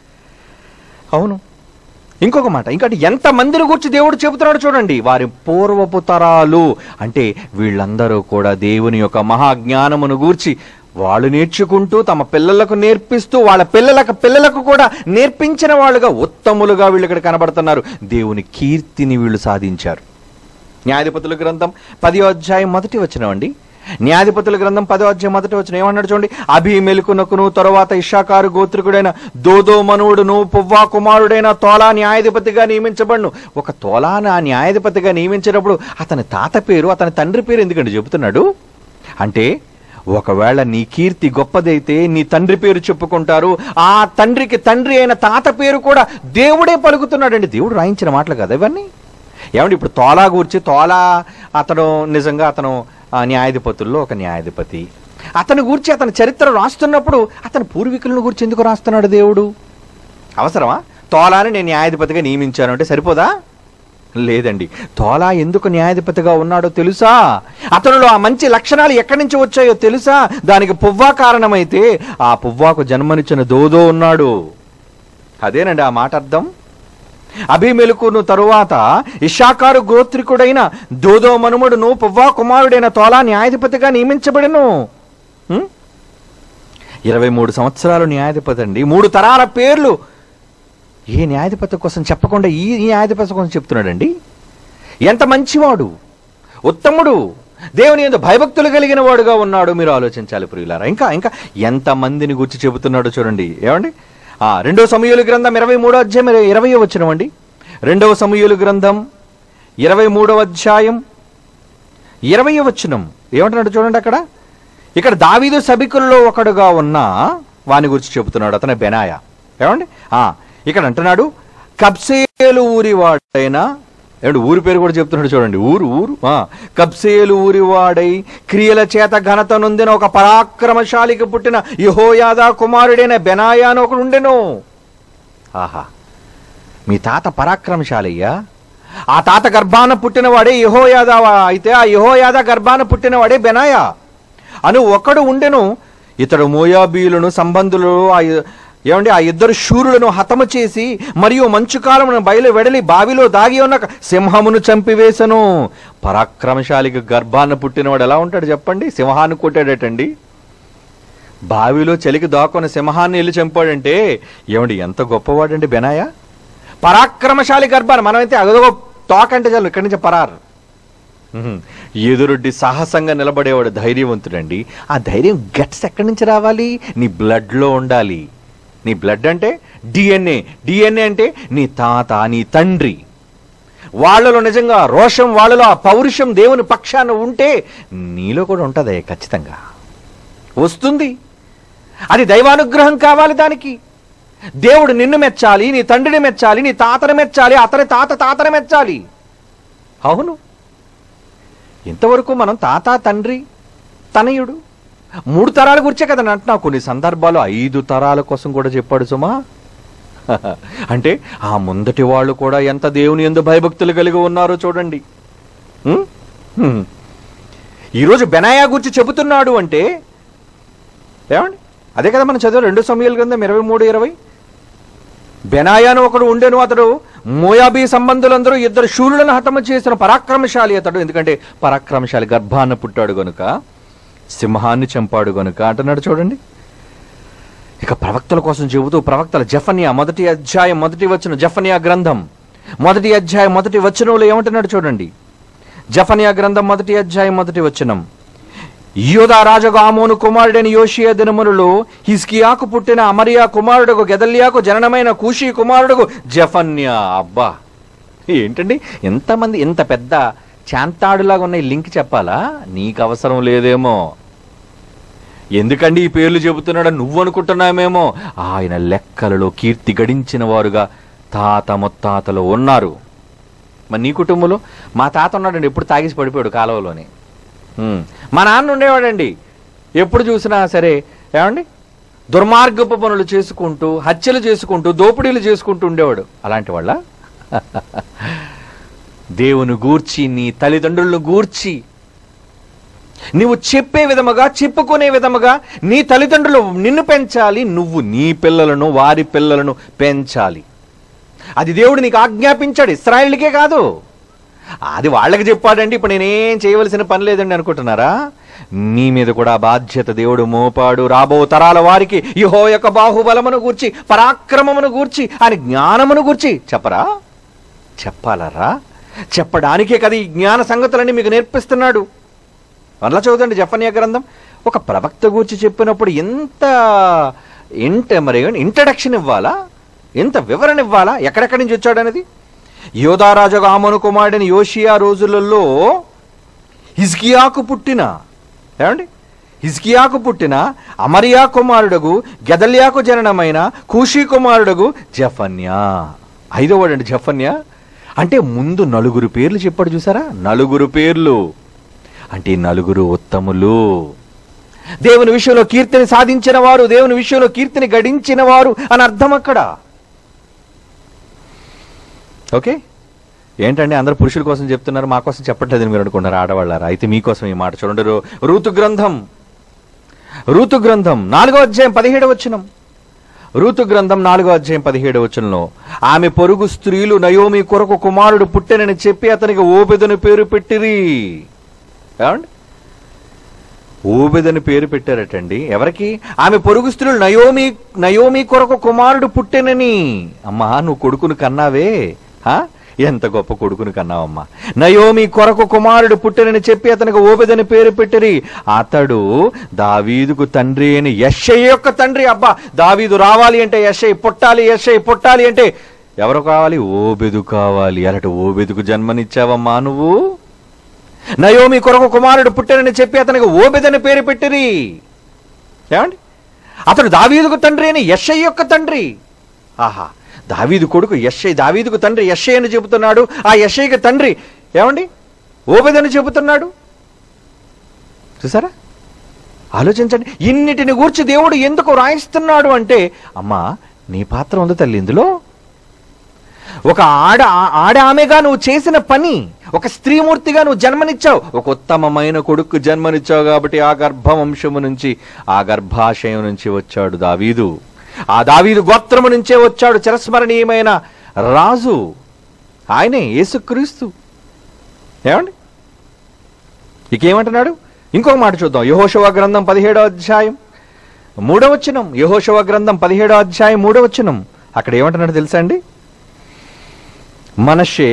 S1: అవును ఇంకొక మాట ఇంకటి ఎంత మందిని గురించి దేవుడు చెబుతున్నాడు చూడండి వారి పూర్వపు తరాలు అంటే వీళ్ళందరూ కూడా దేవుని యొక్క మహాజ్ఞానమును గూర్చి వాళ్ళు నేర్చుకుంటూ తమ పిల్లలకు నేర్పిస్తూ వాళ్ళ పిల్లలకు పిల్లలకు కూడా నేర్పించిన వాళ్ళుగా ఉత్తములుగా వీళ్ళు ఇక్కడ కనబడుతున్నారు దేవుని కీర్తిని వీళ్ళు సాధించారు న్యాయాధిపతుల గ్రంథం పదో అధ్యాయం మొదటి వచ్చినవండి న్యాయాధిపతుల గ్రంథం పదో అధ్యాయం మొదటి వచ్చిన ఏమన్నాడు చూడండి అభిమెలుకునకును తరువాత ఇషాకారు గోత్రికుడైన దోదో మనువుడును పువ్వా కుమారుడైన తోలా న్యాయాధిపతిగా నియమించబడును ఒక తోలాను ఆ న్యాయాధిపతిగా నియమించినప్పుడు అతని తాత పేరు అతని తండ్రి పేరు ఎందుకంటే చెబుతున్నాడు అంటే ఒకవేళ నీ కీర్తి గొప్పదైతే నీ తండ్రి పేరు చెప్పుకుంటారు ఆ తండ్రికి తండ్రి అయిన తాత పేరు కూడా దేవుడే పలుకుతున్నాడండి దేవుడు రాయించిన మాటలు కదా ఇవన్నీ ఏమండి ఇప్పుడు తోలా గురించి తోలా అతను నిజంగా అతను ఆ, న్యాయాధిపతుల్లో ఒక న్యాయాధిపతి అతని గురించి అతని చరిత్ర రాస్తున్నప్పుడు అతని పూర్వీకులను గురించి ఎందుకు రాస్తున్నాడు దేవుడు అవసరమా తోలాని నేను న్యాయాధిపతిగా నియమించాను అంటే సరిపోదా లేదండి తోలా ఎందుకు న్యాయాధిపతిగా ఉన్నాడో తెలుసా అతనిలో ఆ మంచి లక్షణాలు ఎక్కడి నుంచి వచ్చాయో తెలుసా దానికి పువ్వా కారణమైతే ఆ పువ్వాకు జన్మనిచ్చిన దోదో ఉన్నాడు అదేనండి ఆ మాట అర్థం అభిమెలుకును తరువాత ఇషాకారు గోత్రికుడైన దోదో మనుమడును పువ్వా కుమారుడైన తోలా న్యాయాధిపతిగా నియమించబడెను ఉం? ఇరవై మూడు సంవత్సరాలు న్యాయాధిపతి అండి మూడు తరాల పేర్లు ఏ న్యాయాధిపతి కోసం చెప్పకుండా ఈ ఈ న్యాయాధిపతి కోసం చెప్తున్నాడండి ఎంత మంచివాడు ఉత్తముడు దేవుని ఎందు భయభక్తులు కలిగిన వాడుగా ఉన్నాడు మీరు ఆలోచించాలి ప్రియులారా ఇంకా ఇంకా ఎంత మందిని గుర్చి చెబుతున్నాడో చూడండి ఏమండి ఆ రెండవ సమూహలు గ్రంథం ఇరవై మూడో అధ్యాయం ఇరవై వచ్చినవండి రెండవ సమూహలు గ్రంథం ఇరవై మూడవ అధ్యాయం ఇరవై వచనం ఏమంటున్నాడు చూడండి అక్కడ ఇక్కడ దావీదు సభికుల్లో ఒకడుగా ఉన్న వాని గురించి చెబుతున్నాడు అతని బెనాయ ఏమండి ఆ, ఇక్కడ అంటున్నాడు కబ్సేలు ఊరి వాడైన ఏమండి ఊరి పేరు కూడా చెప్తున్నాడు చూడండి ఊరు ఊరు ఆ, కబ్సేలు ఊరి వాడై క్రియల చేత ఘనత నొందిన ఒక పరాక్రమశాలికి పుట్టిన యహోయాదా కుమారుడైన బెనాయా అని ఒకడు ఉండెను ఆహా మీ తాత పరాక్రమశాలయ్యా ఆ తాత గర్భాన పుట్టినవాడే యహోయాదా అయితే ఆ యహోయాదా గర్భాన పుట్టినవాడే బెనాయా అను ఒకడు ఉండెను ఇతడు మోయాబీలను సంబంధులు ఆ ఇ- ఏమండి ఆ ఇద్దరు శూరులను హతము చేసి మరియు మంచు కాలమును బయలు వెడలి బావిలో దాగి ఉన్న ఒక సింహమును చంపివేశను పరాక్రమశాలికి గర్భాన పుట్టినవాడు ఎలా ఉంటాడు చెప్పండి సింహాన్ని కొట్టాడటండి బావిలో చలికి దాక్కున్న సింహాన్ని వెళ్ళి చంపాడంటే ఏమండి ఎంత గొప్పవాడండి బెనాయా పరాక్రమశాలి గర్భాన్ని మనమైతే అగదగో తోకంటే చాలు ఇక్కడి నుంచి పరారు ఉహుం. ఎదురొడ్డి సాహసంగా నిలబడేవాడు ధైర్యవంతుడండి ఆ ధైర్యం గట్స్ ఎక్కడి నుంచి రావాలి నీ బ్లడ్లో ఉండాలి నీ బ్లడ్ అంటే డిఎన్ఏ డిఎన్ఏ అంటే నీ తాత నీ తండ్రి వాళ్ళలో నిజంగా రోషం వాళ్ళలో ఆ పౌరుషం దేవుని పక్షాన ఉంటే నీలో కూడా ఉంటుంది ఖచ్చితంగా వస్తుంది అది దైవానుగ్రహం కావాలి దానికి దేవుడు నిన్ను మెచ్చాలి నీ తండ్రిని మెచ్చాలి నీ తాతని మెచ్చాలి అతని తాత తాతని మెచ్చాలి అవును ఇంతవరకు మనం తాత తండ్రి తనయుడు మూడు తరాల గురించే కదా అంటున్నావు కొన్ని సందర్భాలు ఐదు తరాల కోసం కూడా చెప్పాడు సుమా అంటే ఆ ముందటి వాళ్ళు కూడా ఎంత దేవుని ఎందు భయభక్తులు కలిగి ఉన్నారో చూడండి ఉం? ఉం. ఈరోజు బెనాయా గురించి చెబుతున్నాడు అంటే ఏమండి అదే కదా మనం చదివాం రెండు సమయాల గ్రంథం ఇరవై మూడు ఇరవై బెనాయాను ఒకడు ఉండెను అతడు మోయాబీ సంబంధులందరూ ఇద్దరు శూరులను హతము చేసిన పరాక్రమశాలి అతడు ఎందుకంటే పరాక్రమశాలి గర్భాన పుట్టాడు గనుక సింహాన్ని చంపాడు గనుక అంటున్నాడు చూడండి ఇక ప్రవక్తల కోసం చెబుతూ ప్రవక్తల జఫన్యా మొదటి అధ్యాయం మొదటి వచ్చిన జఫన్యా గ్రంథం మొదటి అధ్యాయం మొదటి వచనంలో ఏమంటున్నాడు చూడండి జఫన్యా గ్రంథం మొదటి అధ్యాయం మొదటి వచనం యోధా రాజగు ఆమోను కుమారుడైన యోషియా దినములలో హిస్కియాకు పుట్టిన అమరియా కుమారుడుకు గెదల్యాకు జననమైన కూషి కుమారుడుకు జఫన్యా అబ్బా ఏంటండి ఎంతమంది ఇంత పెద్ద చాంతాడులాగా ఉన్న ఈ లింక్ చెప్పాలా నీకు అవసరం లేదేమో ఎందుకండి ఈ పేర్లు చెబుతున్నాడని నువ్వు అనుకుంటున్నామేమో ఆయన లెక్కలలో కీర్తి గడించిన వారుగా తాత ముత్తాతలు ఉన్నారు మరి నీ కుటుంబంలో మా తాత ఉన్నాడండి ఎప్పుడు తాగేసి పడిపోయాడు కాలువలోని ఉమ్. మా నాన్న ఉండేవాడండి ఎప్పుడు చూసినా సరే ఏమండి దుర్మార్గపు పనులు చేసుకుంటూ హత్యలు చేసుకుంటూ దోపిడీలు చేసుకుంటూ ఉండేవాడు అలాంటి వాళ్ళ దేవుని గూర్చి నీ తల్లిదండ్రులను గూర్చి నీవు చెప్పే విధముగా చెప్పుకునే విధముగా నీ తల్లిదండ్రులు నిన్ను పెంచాలి నువ్వు నీ పిల్లలను వారి పిల్లలను పెంచాలి అది దేవుడు నీకు ఆజ్ఞాపించాడు ఇస్రాయిల్కే కాదు అది వాళ్ళకి చెప్పాడండి ఇప్పుడు నేనేం చేయవలసిన పని లేదండి అనుకుంటున్నారా నీ మీద కూడా బాధ్యత దేవుడు మోపాడు రాబో తరాల వారికి ఇహో యొక్క బాహుబలమును గూర్చి పరాక్రమమును గూర్చి ఆయన జ్ఞానమును గూర్చి చెప్పరా చెప్పాలరా చెప్పడానికే కదా ఈ జ్ఞాన సంగతులన్నీ మీకు నేర్పిస్తున్నాడు మరలా చదువుతండి జఫన్యా గ్రంథం ఒక ప్రవక్త గురించి చెప్పినప్పుడు ఎంత ఇంట మరి ఇంట్రడక్షన్ ఇవ్వాలా ఎంత వివరణ ఇవ్వాలా ఎక్కడెక్కడి నుంచి వచ్చాడు అనేది యోధారాజు ఆమను కుమారుడని యోషియా రోజులలో హిజ్కియాకు పుట్టిన ఏమండి హిజ్కియాకు పుట్టిన అమరియా కుమారుడగు గెదల్యాకు జననమైన కూషీ కుమారుడగు జఫన్యా ఐదో వాడండి జఫన్యా అంటే ముందు నలుగురు పేర్లు చెప్పాడు చూసారా నలుగురు పేర్లు అంటే ఈ నలుగురు ఉత్తములు దేవుని విషయంలో కీర్తిని సాధించిన వారు దేవుని విషయంలో కీర్తిని గడించిన వారు అని అర్థం అక్కడ ఓకే ఏంటండి అందరు పురుషుల కోసం చెప్తున్నారు మా కోసం చెప్పట్లేదని మీరు అనుకుంటున్నారు ఆడవాళ్ళారా అయితే మీకోసం ఈ మాట చూడండి రూ- రూతు గ్రంథం రూతు గ్రంథం నాలుగో అధ్యాయం పదిహేడు వచనం రూతు గ్రంథం నాలుగో అధ్యాయం పదిహేడు వచనంలో ఆమె పొరుగు స్త్రీలు నయోమి కొరకు కుమారుడు పుట్టెనని చెప్పి అతనికి ఓబెదను పేరు పెట్టిరి ఏమండి ఓబెదని పేరు పెట్టారటండి ఎవరికి ఆమె పొరుగు స్త్రీలు నయోమి నయోమి కొరకు కుమారుడు పుట్టెనని అమ్మా నువ్వు కొడుకును కన్నావే హా? ఎంత గొప్ప కొడుకును కన్నావమ్మా నయోమి కొరకు కుమారుడు పుట్టెనని చెప్పి అతనికి ఓబెదని పేరు పెట్టిరి అతడు దావీదుకు తండ్రి అని యశ్ఐ యొక్క తండ్రి అబ్బా దావీదు రావాలి అంటే యశ్ఐ పుట్టాలి యశ్ఐ పుట్టాలి అంటే ఎవరు కావాలి ఓబెదు కావాలి అలాంటి ఓబెదుకు జన్మనిచ్చావమ్మా నువ్వు నయోమి కొరకు కుమారుడు పుట్టానని చెప్పి అతనికి ఓబెదని పేరు పెట్టిరి ఏమండి అతడు దావీదుకు తండ్రి అని యశ్ఐ యొక్క తండ్రి ఆహా దావీదు కొడుకు యశ్ఐ దావీదుకు తండ్రి యశ్ఐ అని చెబుతున్నాడు ఆ యశ్ఐకి తండ్రి ఏమండి ఓబెదని చెబుతున్నాడు చూసారా ఆలోచించండి ఇన్నిటిని గూర్చి దేవుడు ఎందుకు రాయిస్తున్నాడు అంటే అమ్మా నీ పాత్ర ఉంది తల్లి ఇందులో ఒక ఆడ ఆడ ఆమెగా నువ్వు చేసిన పని ఒక స్త్రీమూర్తిగా నువ్వు జన్మనిచ్చావు ఒక ఉత్తమమైన కొడుకు జన్మనిచ్చావు కాబట్టి ఆ గర్భవంశము నుంచి ఆ గర్భాశయం నుంచి వచ్చాడు దావీదు ఆ దావీదు గోత్రము నుంచే వచ్చాడు చిరస్మరణీయమైన రాజు ఆయనే యేసుక్రీస్తు ఏమండి ఇకేమంటున్నాడు ఇంకొక మాట చూద్దాం యహోశవ గ్రంథం పదిహేడో అధ్యాయం మూడవచనం యహోశవ గ్రంథం పదిహేడో అధ్యాయం మూడవచనం అక్కడ ఏమంటున్నాడు తెలుసా అండి మనషే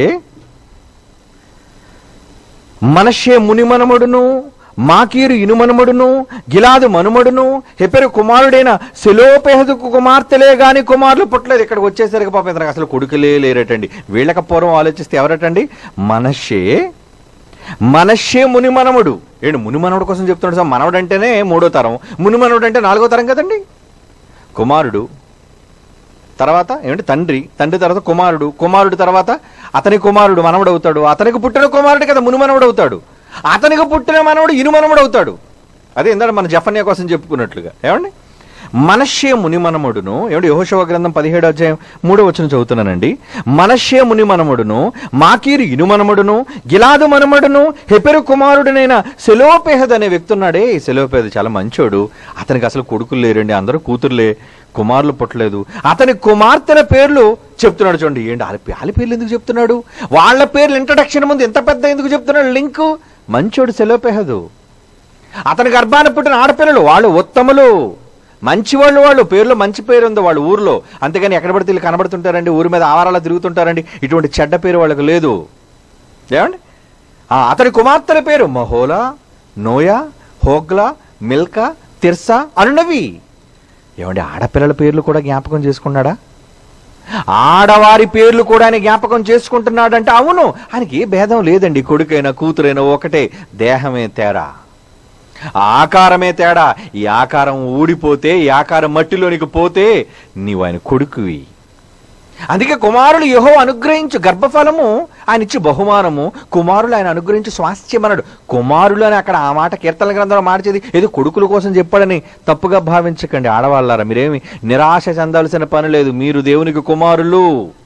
S1: మనషే మునిమనముడును మాకీరు ఇనుమనుమడును గిలాదు మనుమడును హెపెరు కుమారుడైన సెలోపేహదుకు కుమార్తెలే గాని కుమారులు పుట్టలేదు ఇక్కడికి వచ్చేసరికి పాపం ఇతనికి అసలు కొడుకులే లేరటండి వీళ్ళకి పూర్వం ఆలోచిస్తే ఎవరటండి మనషే మనషే మునిమనముడు ఏంటి మునిమనవుడు కోసం చెప్తున్నాడు సార్ మనవడు అంటేనే మూడో తరం మునిమనవుడు అంటే నాలుగో తరం కదండి కుమారుడు తర్వాత ఏమిటి తండ్రి తండ్రి తర్వాత కుమారుడు కుమారుడు తర్వాత అతని కుమారుడు మనవడు అవుతాడు అతనికి పుట్టిన కుమారుడు కదా మునుమనవుడు అవుతాడు అతనికి పుట్టిన మనవడు ఇనుమనవుడు అవుతాడు అదే ఇందాక మన జఫన్యా కోసం చెప్పుకున్నట్లుగా ఏమండి మనష్యే మునిమనముడును ఏమిటి యహోశవ గ్రంథం పదిహేడు అధ్యాయం మూడో వచ్చిన చదువుతున్నానండి మనష్యే మునిమనముడును మాకీరు ఇనుమనముడును గిలాదు మనమడును హెపెరు కుమారుడునైన సెలోపేహద్ అనే వ్యక్తి ఉన్నాడే ఈ సెలోపేహద్ చాలా మంచోడు అతనికి అసలు కొడుకులు లేరండి అందరూ కూతుర్లే కుమారులు పుట్టలేదు అతని కుమార్తెల పేర్లు చెప్తున్నాడు చూడండి ఏంటి వాళ్ళ పే- వాళ్ళ పేర్లు ఎందుకు చెప్తున్నాడు వాళ్ళ పేర్లు ఇంట్రడక్షన్ ముందు ఎంత పెద్ద ఎందుకు చెప్తున్నాడు లింక్ మంచోడు సెలోపేహదు అతని గర్భాన పుట్టిన ఆడపిల్లలు వాళ్ళు ఉత్తములు మంచి వాళ్ళు వాళ్ళు పేరులో మంచి పేరు ఉంది వాళ్ళ ఊర్లో అంతేగాని ఎక్కడ పడితే వీళ్ళు కనబడుతుంటారండి ఊరి మీద ఆవారాలు తిరుగుతుంటారండి ఇటువంటి చెడ్డ పేరు వాళ్ళకి లేదు ఏమండి ఆ, అతని కుమార్తెల పేరు Mahlah Noah Hoglah Milcah Tirzah అనునవి ఏమండి ఆడపిల్లల పేర్లు కూడా జ్ఞాపకం చేసుకున్నాడా ఆడవారి పేర్లు కూడా ఆయన జ్ఞాపకం చేసుకుంటున్నాడంటే అవును ఆయనకి ఏ భేదం లేదండి కొడుకైనా కూతురైనా ఒకటే దేహమే తేడా ఆకారమే తేడా ఈ ఆకారం ఊడిపోతే ఈ ఆకారం మట్టిలోనికి పోతే నీవు ఆయన కొడుకువి అందుకే కుమారులు యహో అనుగ్రహించు గర్భఫలము ఆయన ఇచ్చి బహుమానము కుమారులు ఆయన అనుగ్రహించు స్వాస్థ్యం అన్నాడు కుమారులు అని అక్కడ ఆ మాట కీర్తన గ్రంథంలో మార్చేది ఏదో కొడుకుల కోసం చెప్పాడని తప్పుగా భావించకండి ఆడవాళ్ళారా మీరేమి నిరాశ చెందాల్సిన పని లేదు మీరు దేవునికి కుమారులు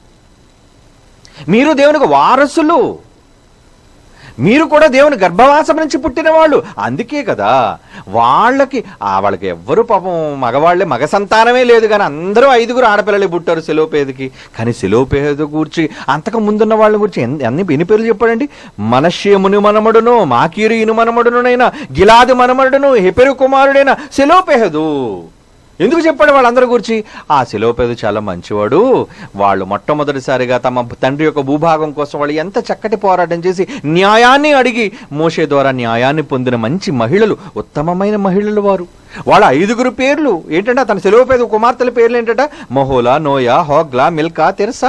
S1: మీరు దేవునికి వారసులు మీరు కూడా దేవుని గర్భవాసం నుంచి పుట్టిన వాళ్ళు అందుకే కదా వాళ్ళకి ఆ వాళ్ళకి ఎవ్వరు పాపం మగవాళ్ళే మగ సంతానమే లేదు కానీ అందరూ ఐదుగురు ఆడపిల్లలే పుట్టారు సెలోపేదకి కానీ సెలోపేద గురించి అంతకు ముందున్న వాళ్ళ గురించి ఎన్- ఎన్ని ఎన్ని పేర్లు చెప్పాడండి మనష్యముని మనమడును మాకీరు ఇను మనమడునైనా గిలాది మనమడును హెపెరు కుమారుడైన సెలోపేహదు ఎందుకు చెప్పాడు వాళ్ళందరి గురించి ఆ శిలోపేద చాలా మంచివాడు వాళ్ళు మొట్టమొదటిసారిగా తమ తండ్రి యొక్క భూభాగం కోసం వాళ్ళు ఎంత చక్కటి పోరాటం చేసి న్యాయాన్ని అడిగి మోషే ద్వారా న్యాయాన్ని పొందిన మంచి మహిళలు ఉత్తమమైన మహిళలు వారు వాళ్ళ ఐదుగురు పేర్లు ఏంటంటే అతని శిలోపేద కుమార్తెల పేర్లు ఏంటంట Mahlah Noah Hoglah Milcah Tirzah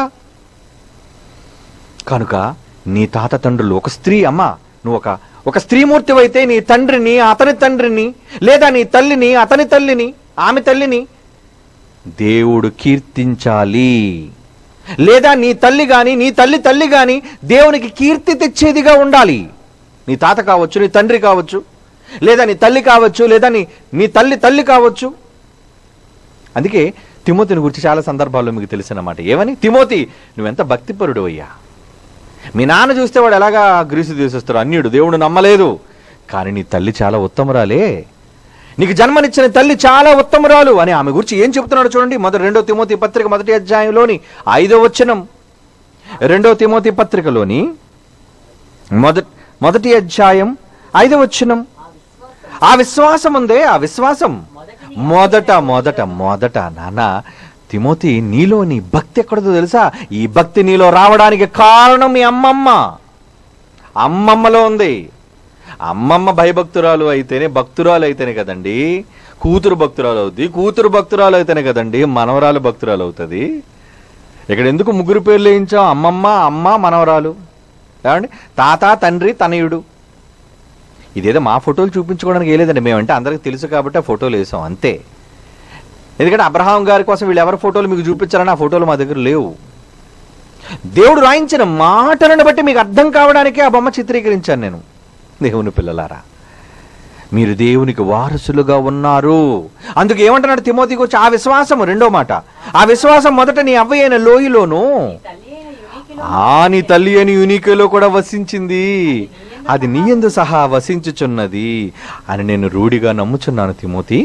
S1: కనుక నీ తాత తండ్రులు ఒక స్త్రీ అమ్మ నువ్వు ఒక ఒక స్త్రీమూర్తివైతే నీ తండ్రిని అతని తండ్రిని లేదా నీ తల్లిని అతని తల్లిని ఆమె తల్లిని దేవుడు కీర్తించాలి లేదా నీ తల్లి గాని నీ తల్లి తల్లి గాని దేవునికి కీర్తి తెచ్చేదిగా ఉండాలి నీ తాత కావచ్చు నీ తండ్రి కావచ్చు లేదా నీ తల్లి కావచ్చు లేదా నీ నీ తల్లి తల్లి కావచ్చు అందుకే తిమోతిని గురించి చాలా సందర్భాల్లో మీకు తెలిసిన మాట ఏమని తిమోతి నువ్వెంత భక్తిపరుడు అయ్యా మీ నాన్న చూస్తే వాడు ఎలాగా గ్రీసు తీసేస్తాడు అన్యుడు దేవుడు నమ్మలేదు కానీ నీ తల్లి చాలా ఉత్తమరాలే నీకు జన్మనిచ్చిన తల్లి చాలా ఉత్తమరాలు అని ఆమె గురించి ఏం చెప్తున్నాడు చూడండి మొదటి రెండో తిమోతి పత్రిక మొదటి అధ్యాయంలోని ఐదో వచనం రెండో తిమోతి పత్రికలోని మొదటి మొదటి అధ్యాయం ఐదో వచనం
S2: ఆ విశ్వాసం
S1: ఆ విశ్వాసం ఉందే ఆ విశ్వాసం
S2: మొదటి
S1: మొదట మొదట మొదట నాన్న తిమోతి నీలో నీ భక్తి ఎక్కడదో తెలుసా ఈ భక్తి నీలో రావడానికి కారణం మీ అమ్మమ్మ అమ్మమ్మలో ఉంది అమ్మమ్మ భయభక్తురాలు అయితేనే భక్తురాలు అయితేనే కదండి కూతురు భక్తురాలు అవుద్ది కూతురు భక్తురాలు అయితేనే కదండి మనవరాలు భక్తురాలు అవుతుంది ఇక్కడ ఎందుకు ముగ్గురు పేర్లు వేయించాం అమ్మమ్మ అమ్మ మనవరాలు ఏమండి తాత తండ్రి తనయుడు ఇదేదో మా ఫోటోలు చూపించుకోవడానికి వేయలేదండి మేమంటే అందరికి తెలుసు కాబట్టి ఆ ఫోటోలు వేసాం అంతే ఎందుకంటే అబ్రహాం గారి కోసం వీళ్ళు ఎవరి ఫోటోలు మీకు చూపించారని ఆ ఫోటోలు మా దగ్గర లేవు దేవుడు రాయించిన మాటలను బట్టి మీకు అర్థం కావడానికే ఆ బొమ్మ చిత్రీకరించాను నేను దేవుని పిల్లలారా మీరు దేవునికి వారసులుగా ఉన్నారు అందుకు ఏమంటున్నాడు తిమోతికి వచ్చి ఆ విశ్వాసం రెండో మాట ఆ విశ్వాసం మొదట నీ అవ్వ అయిన లోయలోను
S2: తల్లి అయిన యునికిలో
S1: ఆ నీ తల్లి అని యునికలో కూడా వసించింది అది నీ ఎందు సహా వసించుచున్నది అని నేను రూఢిగా నమ్ముచున్నాను తిమోతి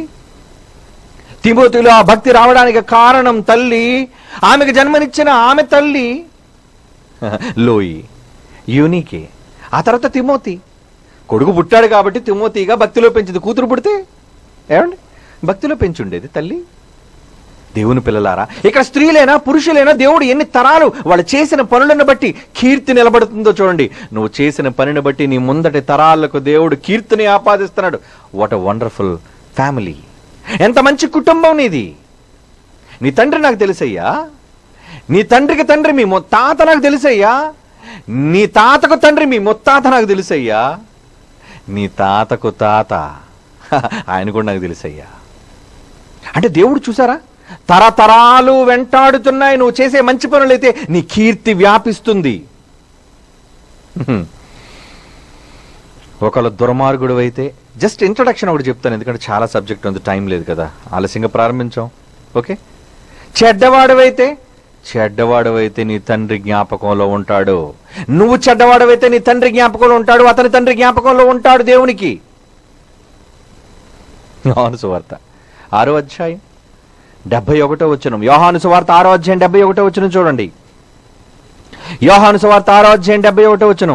S1: తిమోతిలో ఆ భక్తి రావడానికి కారణం తల్లి ఆమెకు జన్మనిచ్చిన ఆమె తల్లి లోయి యూనికే ఆ తర్వాత తిమోతి కొడుకు పుట్టాడు కాబట్టి తిమోతిగా భక్తిలో పెంచింది కూతురు పుడితే ఏమండి భక్తిలో పెంచుండేది తల్లి దేవుని పిల్లలారా ఇక్కడ స్త్రీలైనా పురుషులైనా దేవుడు ఎన్ని తరాలు వాళ్ళు చేసిన పనులను బట్టి కీర్తి నిలబడుతుందో చూడండి నువ్వు చేసిన పనిని బట్టి నీ ముందటి తరాలకు దేవుడు కీర్తిని ఆపాదిస్తున్నాడు వాట్ అ వండర్ఫుల్ ఫ్యామిలీ ఎంత మంచి కుటుంబం నీది నీ తండ్రి నాకు తెలుసయ్యా నీ తండ్రికి తండ్రి మీ ముత్తాత నాకు తెలుసయ్యా నీ తాతకు తండ్రి మీ ముత్తాత నాకు తెలుసయ్యా నీ తాతకు తాత ఆయన కూడా నాకు తెలుసయ్యా అంటే దేవుడు చూసారా తరతరాలు వెంటాడుతున్నాయి నువ్వు చేసే మంచి పనులైతే నీ కీర్తి వ్యాపిస్తుంది హ్మ్. ఒకళ్ళ దుర్మార్గుడు అయితే జస్ట్ ఇంట్రడక్షన్ ఒకటి చెప్తాను ఎందుకంటే చాలా సబ్జెక్ట్ ఉంది టైం లేదు కదా ఆలస్యంగా ప్రారంభించాం ఓకే చెడ్డవాడవైతే చెడ్డవాడవైతే నీ తండ్రి జ్ఞాపకంలో ఉంటాడు నువ్వు చెడ్డవాడవైతే నీ తండ్రి జ్ఞాపకంలో ఉంటాడు అతని తండ్రి జ్ఞాపకంలో ఉంటాడు దేవునికి యోహాను సువార్త ఆరో అధ్యాయం డెబ్బై ఒకటో వచ్చిన యోహాను సువార్త ఆరో అధ్యాయం డెబ్బై ఒకటో వచ్చిన చూడండి యోహాను సువార్త ఆరో అధ్యాయం డెబ్బై ఒకటో వచ్చిన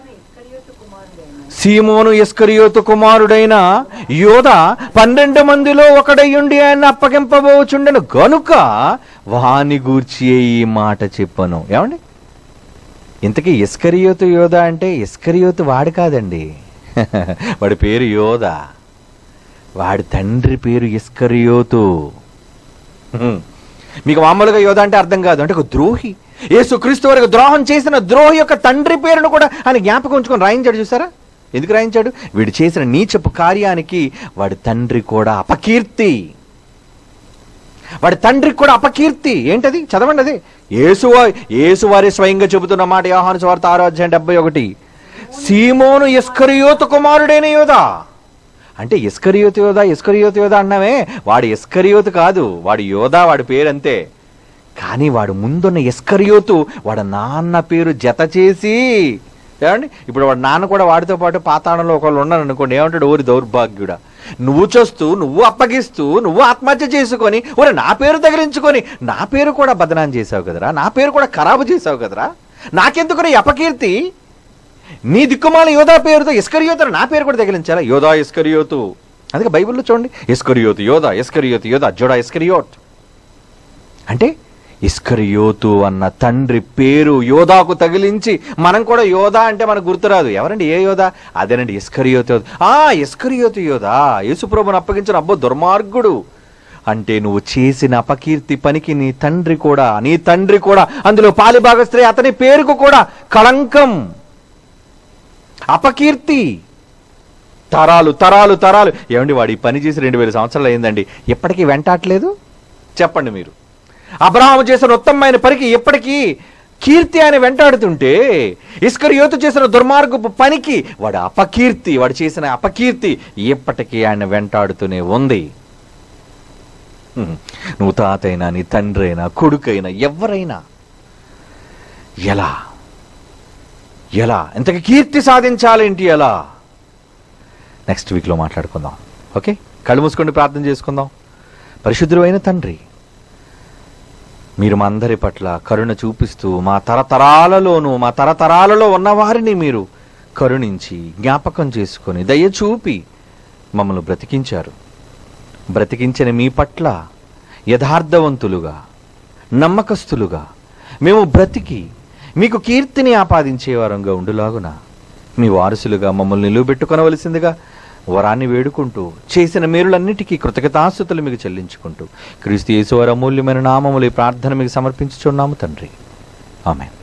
S2: సీమోను ఇస్కరియోతు కుమారుడైన
S1: సీమోను ఇస్కరియోతు కుమారుడైన యోధ పన్నెండు మందిలో ఒకడయ్యుండి ఆయన అప్పగింపబోచుండెను గనుక వాని గూర్చి ఈ మాట చెప్పను ఏమండి ఇంతకీ ఇస్కరియోతు యోధ అంటే ఇస్కరియోతు వాడు కాదండి వాడి పేరు యోధ వాడి తండ్రి పేరు ఇస్కరియోతు హ్మ్. మీకు మామూలుగా యోధ అంటే అర్థం కాదు అంటే ఒక ద్రోహి యేసుక్రీస్తు వరకు ద్రోహం చేసిన ద్రోహి యొక్క తండ్రి పేరును కూడా ఆయన జ్ఞాపకం ఉంచుకొని రాయించాడు చూసారా ఎందుకు రాయించాడు వీడు చేసిన నీచపు కార్యానికి వాడి తండ్రి కూడా అపకీర్తి వాడి తండ్రికి కూడా అపకీర్తి ఏంటది చదవండి అది యేసు యేసువారి స్వయంగా చెబుతున్న మాట యోహాను స్వార్థ ఆరో అధ్యాయం డెబ్బై ఒకటి సీమోను ఇస్కరియోతు కుమారుడైన యోధా అంటే ఇస్కరియోతు యోధా ఇస్కరియోతు యోధా అన్నామే వాడు ఇస్కరియోతు కాదు వాడు యోధా వాడి పేరు అంతే కానీ వాడు ముందున్న ఇస్కరియోతు వాడు నాన్న పేరు జత చేసి ఏమండి ఇప్పుడు వాడు నాన్న కూడా వాడితో పాటు పాతాళంలో ఒకళ్ళు ఉన్నారు అనుకోండి ఏమంటాడు ఓరి దౌర్భాగ్యుడా నువ్వు చూస్తూ నువ్వు అప్పగిస్తూ నువ్వు ఆత్మహత్య చేసుకొని ఓరి నా పేరు తగిలించుకొని నా పేరు కూడా బదనాం చేసావు కదరా నా పేరు కూడా ఖరాబు చేసావు కదరా నాకెందుకు ఈ అపకీర్తి నీ దిక్కుమాల యోధా పేరుతో ఇస్కరియోతు నా పేరు కూడా తగిలించాలా యోధా ఇస్కరియోతు అందుకే బైబిల్లో చూడండి ఇస్కరియోతు యోధా ఇస్కరియోతు యోధా జోడా ఇస్కరియోట్ అంటే ఇస్కరియోతు అన్న తండ్రి పేరు యోధాకు తగిలించి మనం కూడా యోధా అంటే మనకు గుర్తురాదు ఎవరండి ఏ యోధా అదేనండి ఇస్కరియోతు యోధ. ఆ ఇస్కరియోతు యోధా యేసుప్రభుని అప్పగించిన అబ్బో దుర్మార్గుడు అంటే నువ్వు చేసిన అపకీర్తి పనికి నీ తండ్రి కూడా నీ తండ్రి కూడా అందులో పాలిభాగస్త్రీ అతని పేరుకు కూడా కళంకం అపకీర్తి తరాలు తరాలు తరాలు ఏమండి వాడు ఈ పని చేసి రెండు వేల సంవత్సరాలు అయిందండి ఎప్పటికీ వెంటాట్లేదు చెప్పండి మీరు అబ్రహాము చేసిన ఉత్తమమైన పనికి ఎప్పటికీ కీర్తి ఆయన వెంటాడుతుంటే ఇస్కరియోతు చేసిన దుర్మార్గపు పనికి వాడు అపకీర్తి వాడు చేసిన అపకీర్తి ఎప్పటికీ ఆయన వెంటాడుతూనే ఉంది హ్మ్. నువ్వు తాతైనా నీ తండ్రి అయినా కొడుకైనా ఎవరైనా ఎలా ఎలా ఇంతకు కీర్తి సాధించాలేంటి ఎలా నెక్స్ట్ వీక్లో మాట్లాడుకుందాం ఓకే కళ్ళు మూసుకొని ప్రార్థన చేసుకుందాం పరిశుద్ధుడు అయిన తండ్రి మీరు మా అందరి పట్ల కరుణ చూపిస్తూ మా తరతరాలలోనూ మా తరతరాలలో ఉన్నవారిని మీరు కరుణించి జ్ఞాపకం చేసుకొని దయ చూపి మమ్మల్ని బ్రతికించారు బ్రతికించిన మీ పట్ల యథార్థవంతులుగా నమ్మకస్తులుగా మేము బ్రతికి మీకు కీర్తిని ఆపాదించే వారంగా ఉండులాగున మీ వారసులుగా మమ్మల్ని నిలువబెట్టుకొనవలసిందిగా వరాన్ని వేడుకుంటూ చేసిన మేలులన్నిటికీ కృతజ్ఞతాస్తుతులు మీకు చెల్లించుకుంటూ క్రీస్తు యేసువారి అమూల్యమైన నామములు ఈ ప్రార్థన మీకు సమర్పించుచున్నాము తండ్రి ఆమె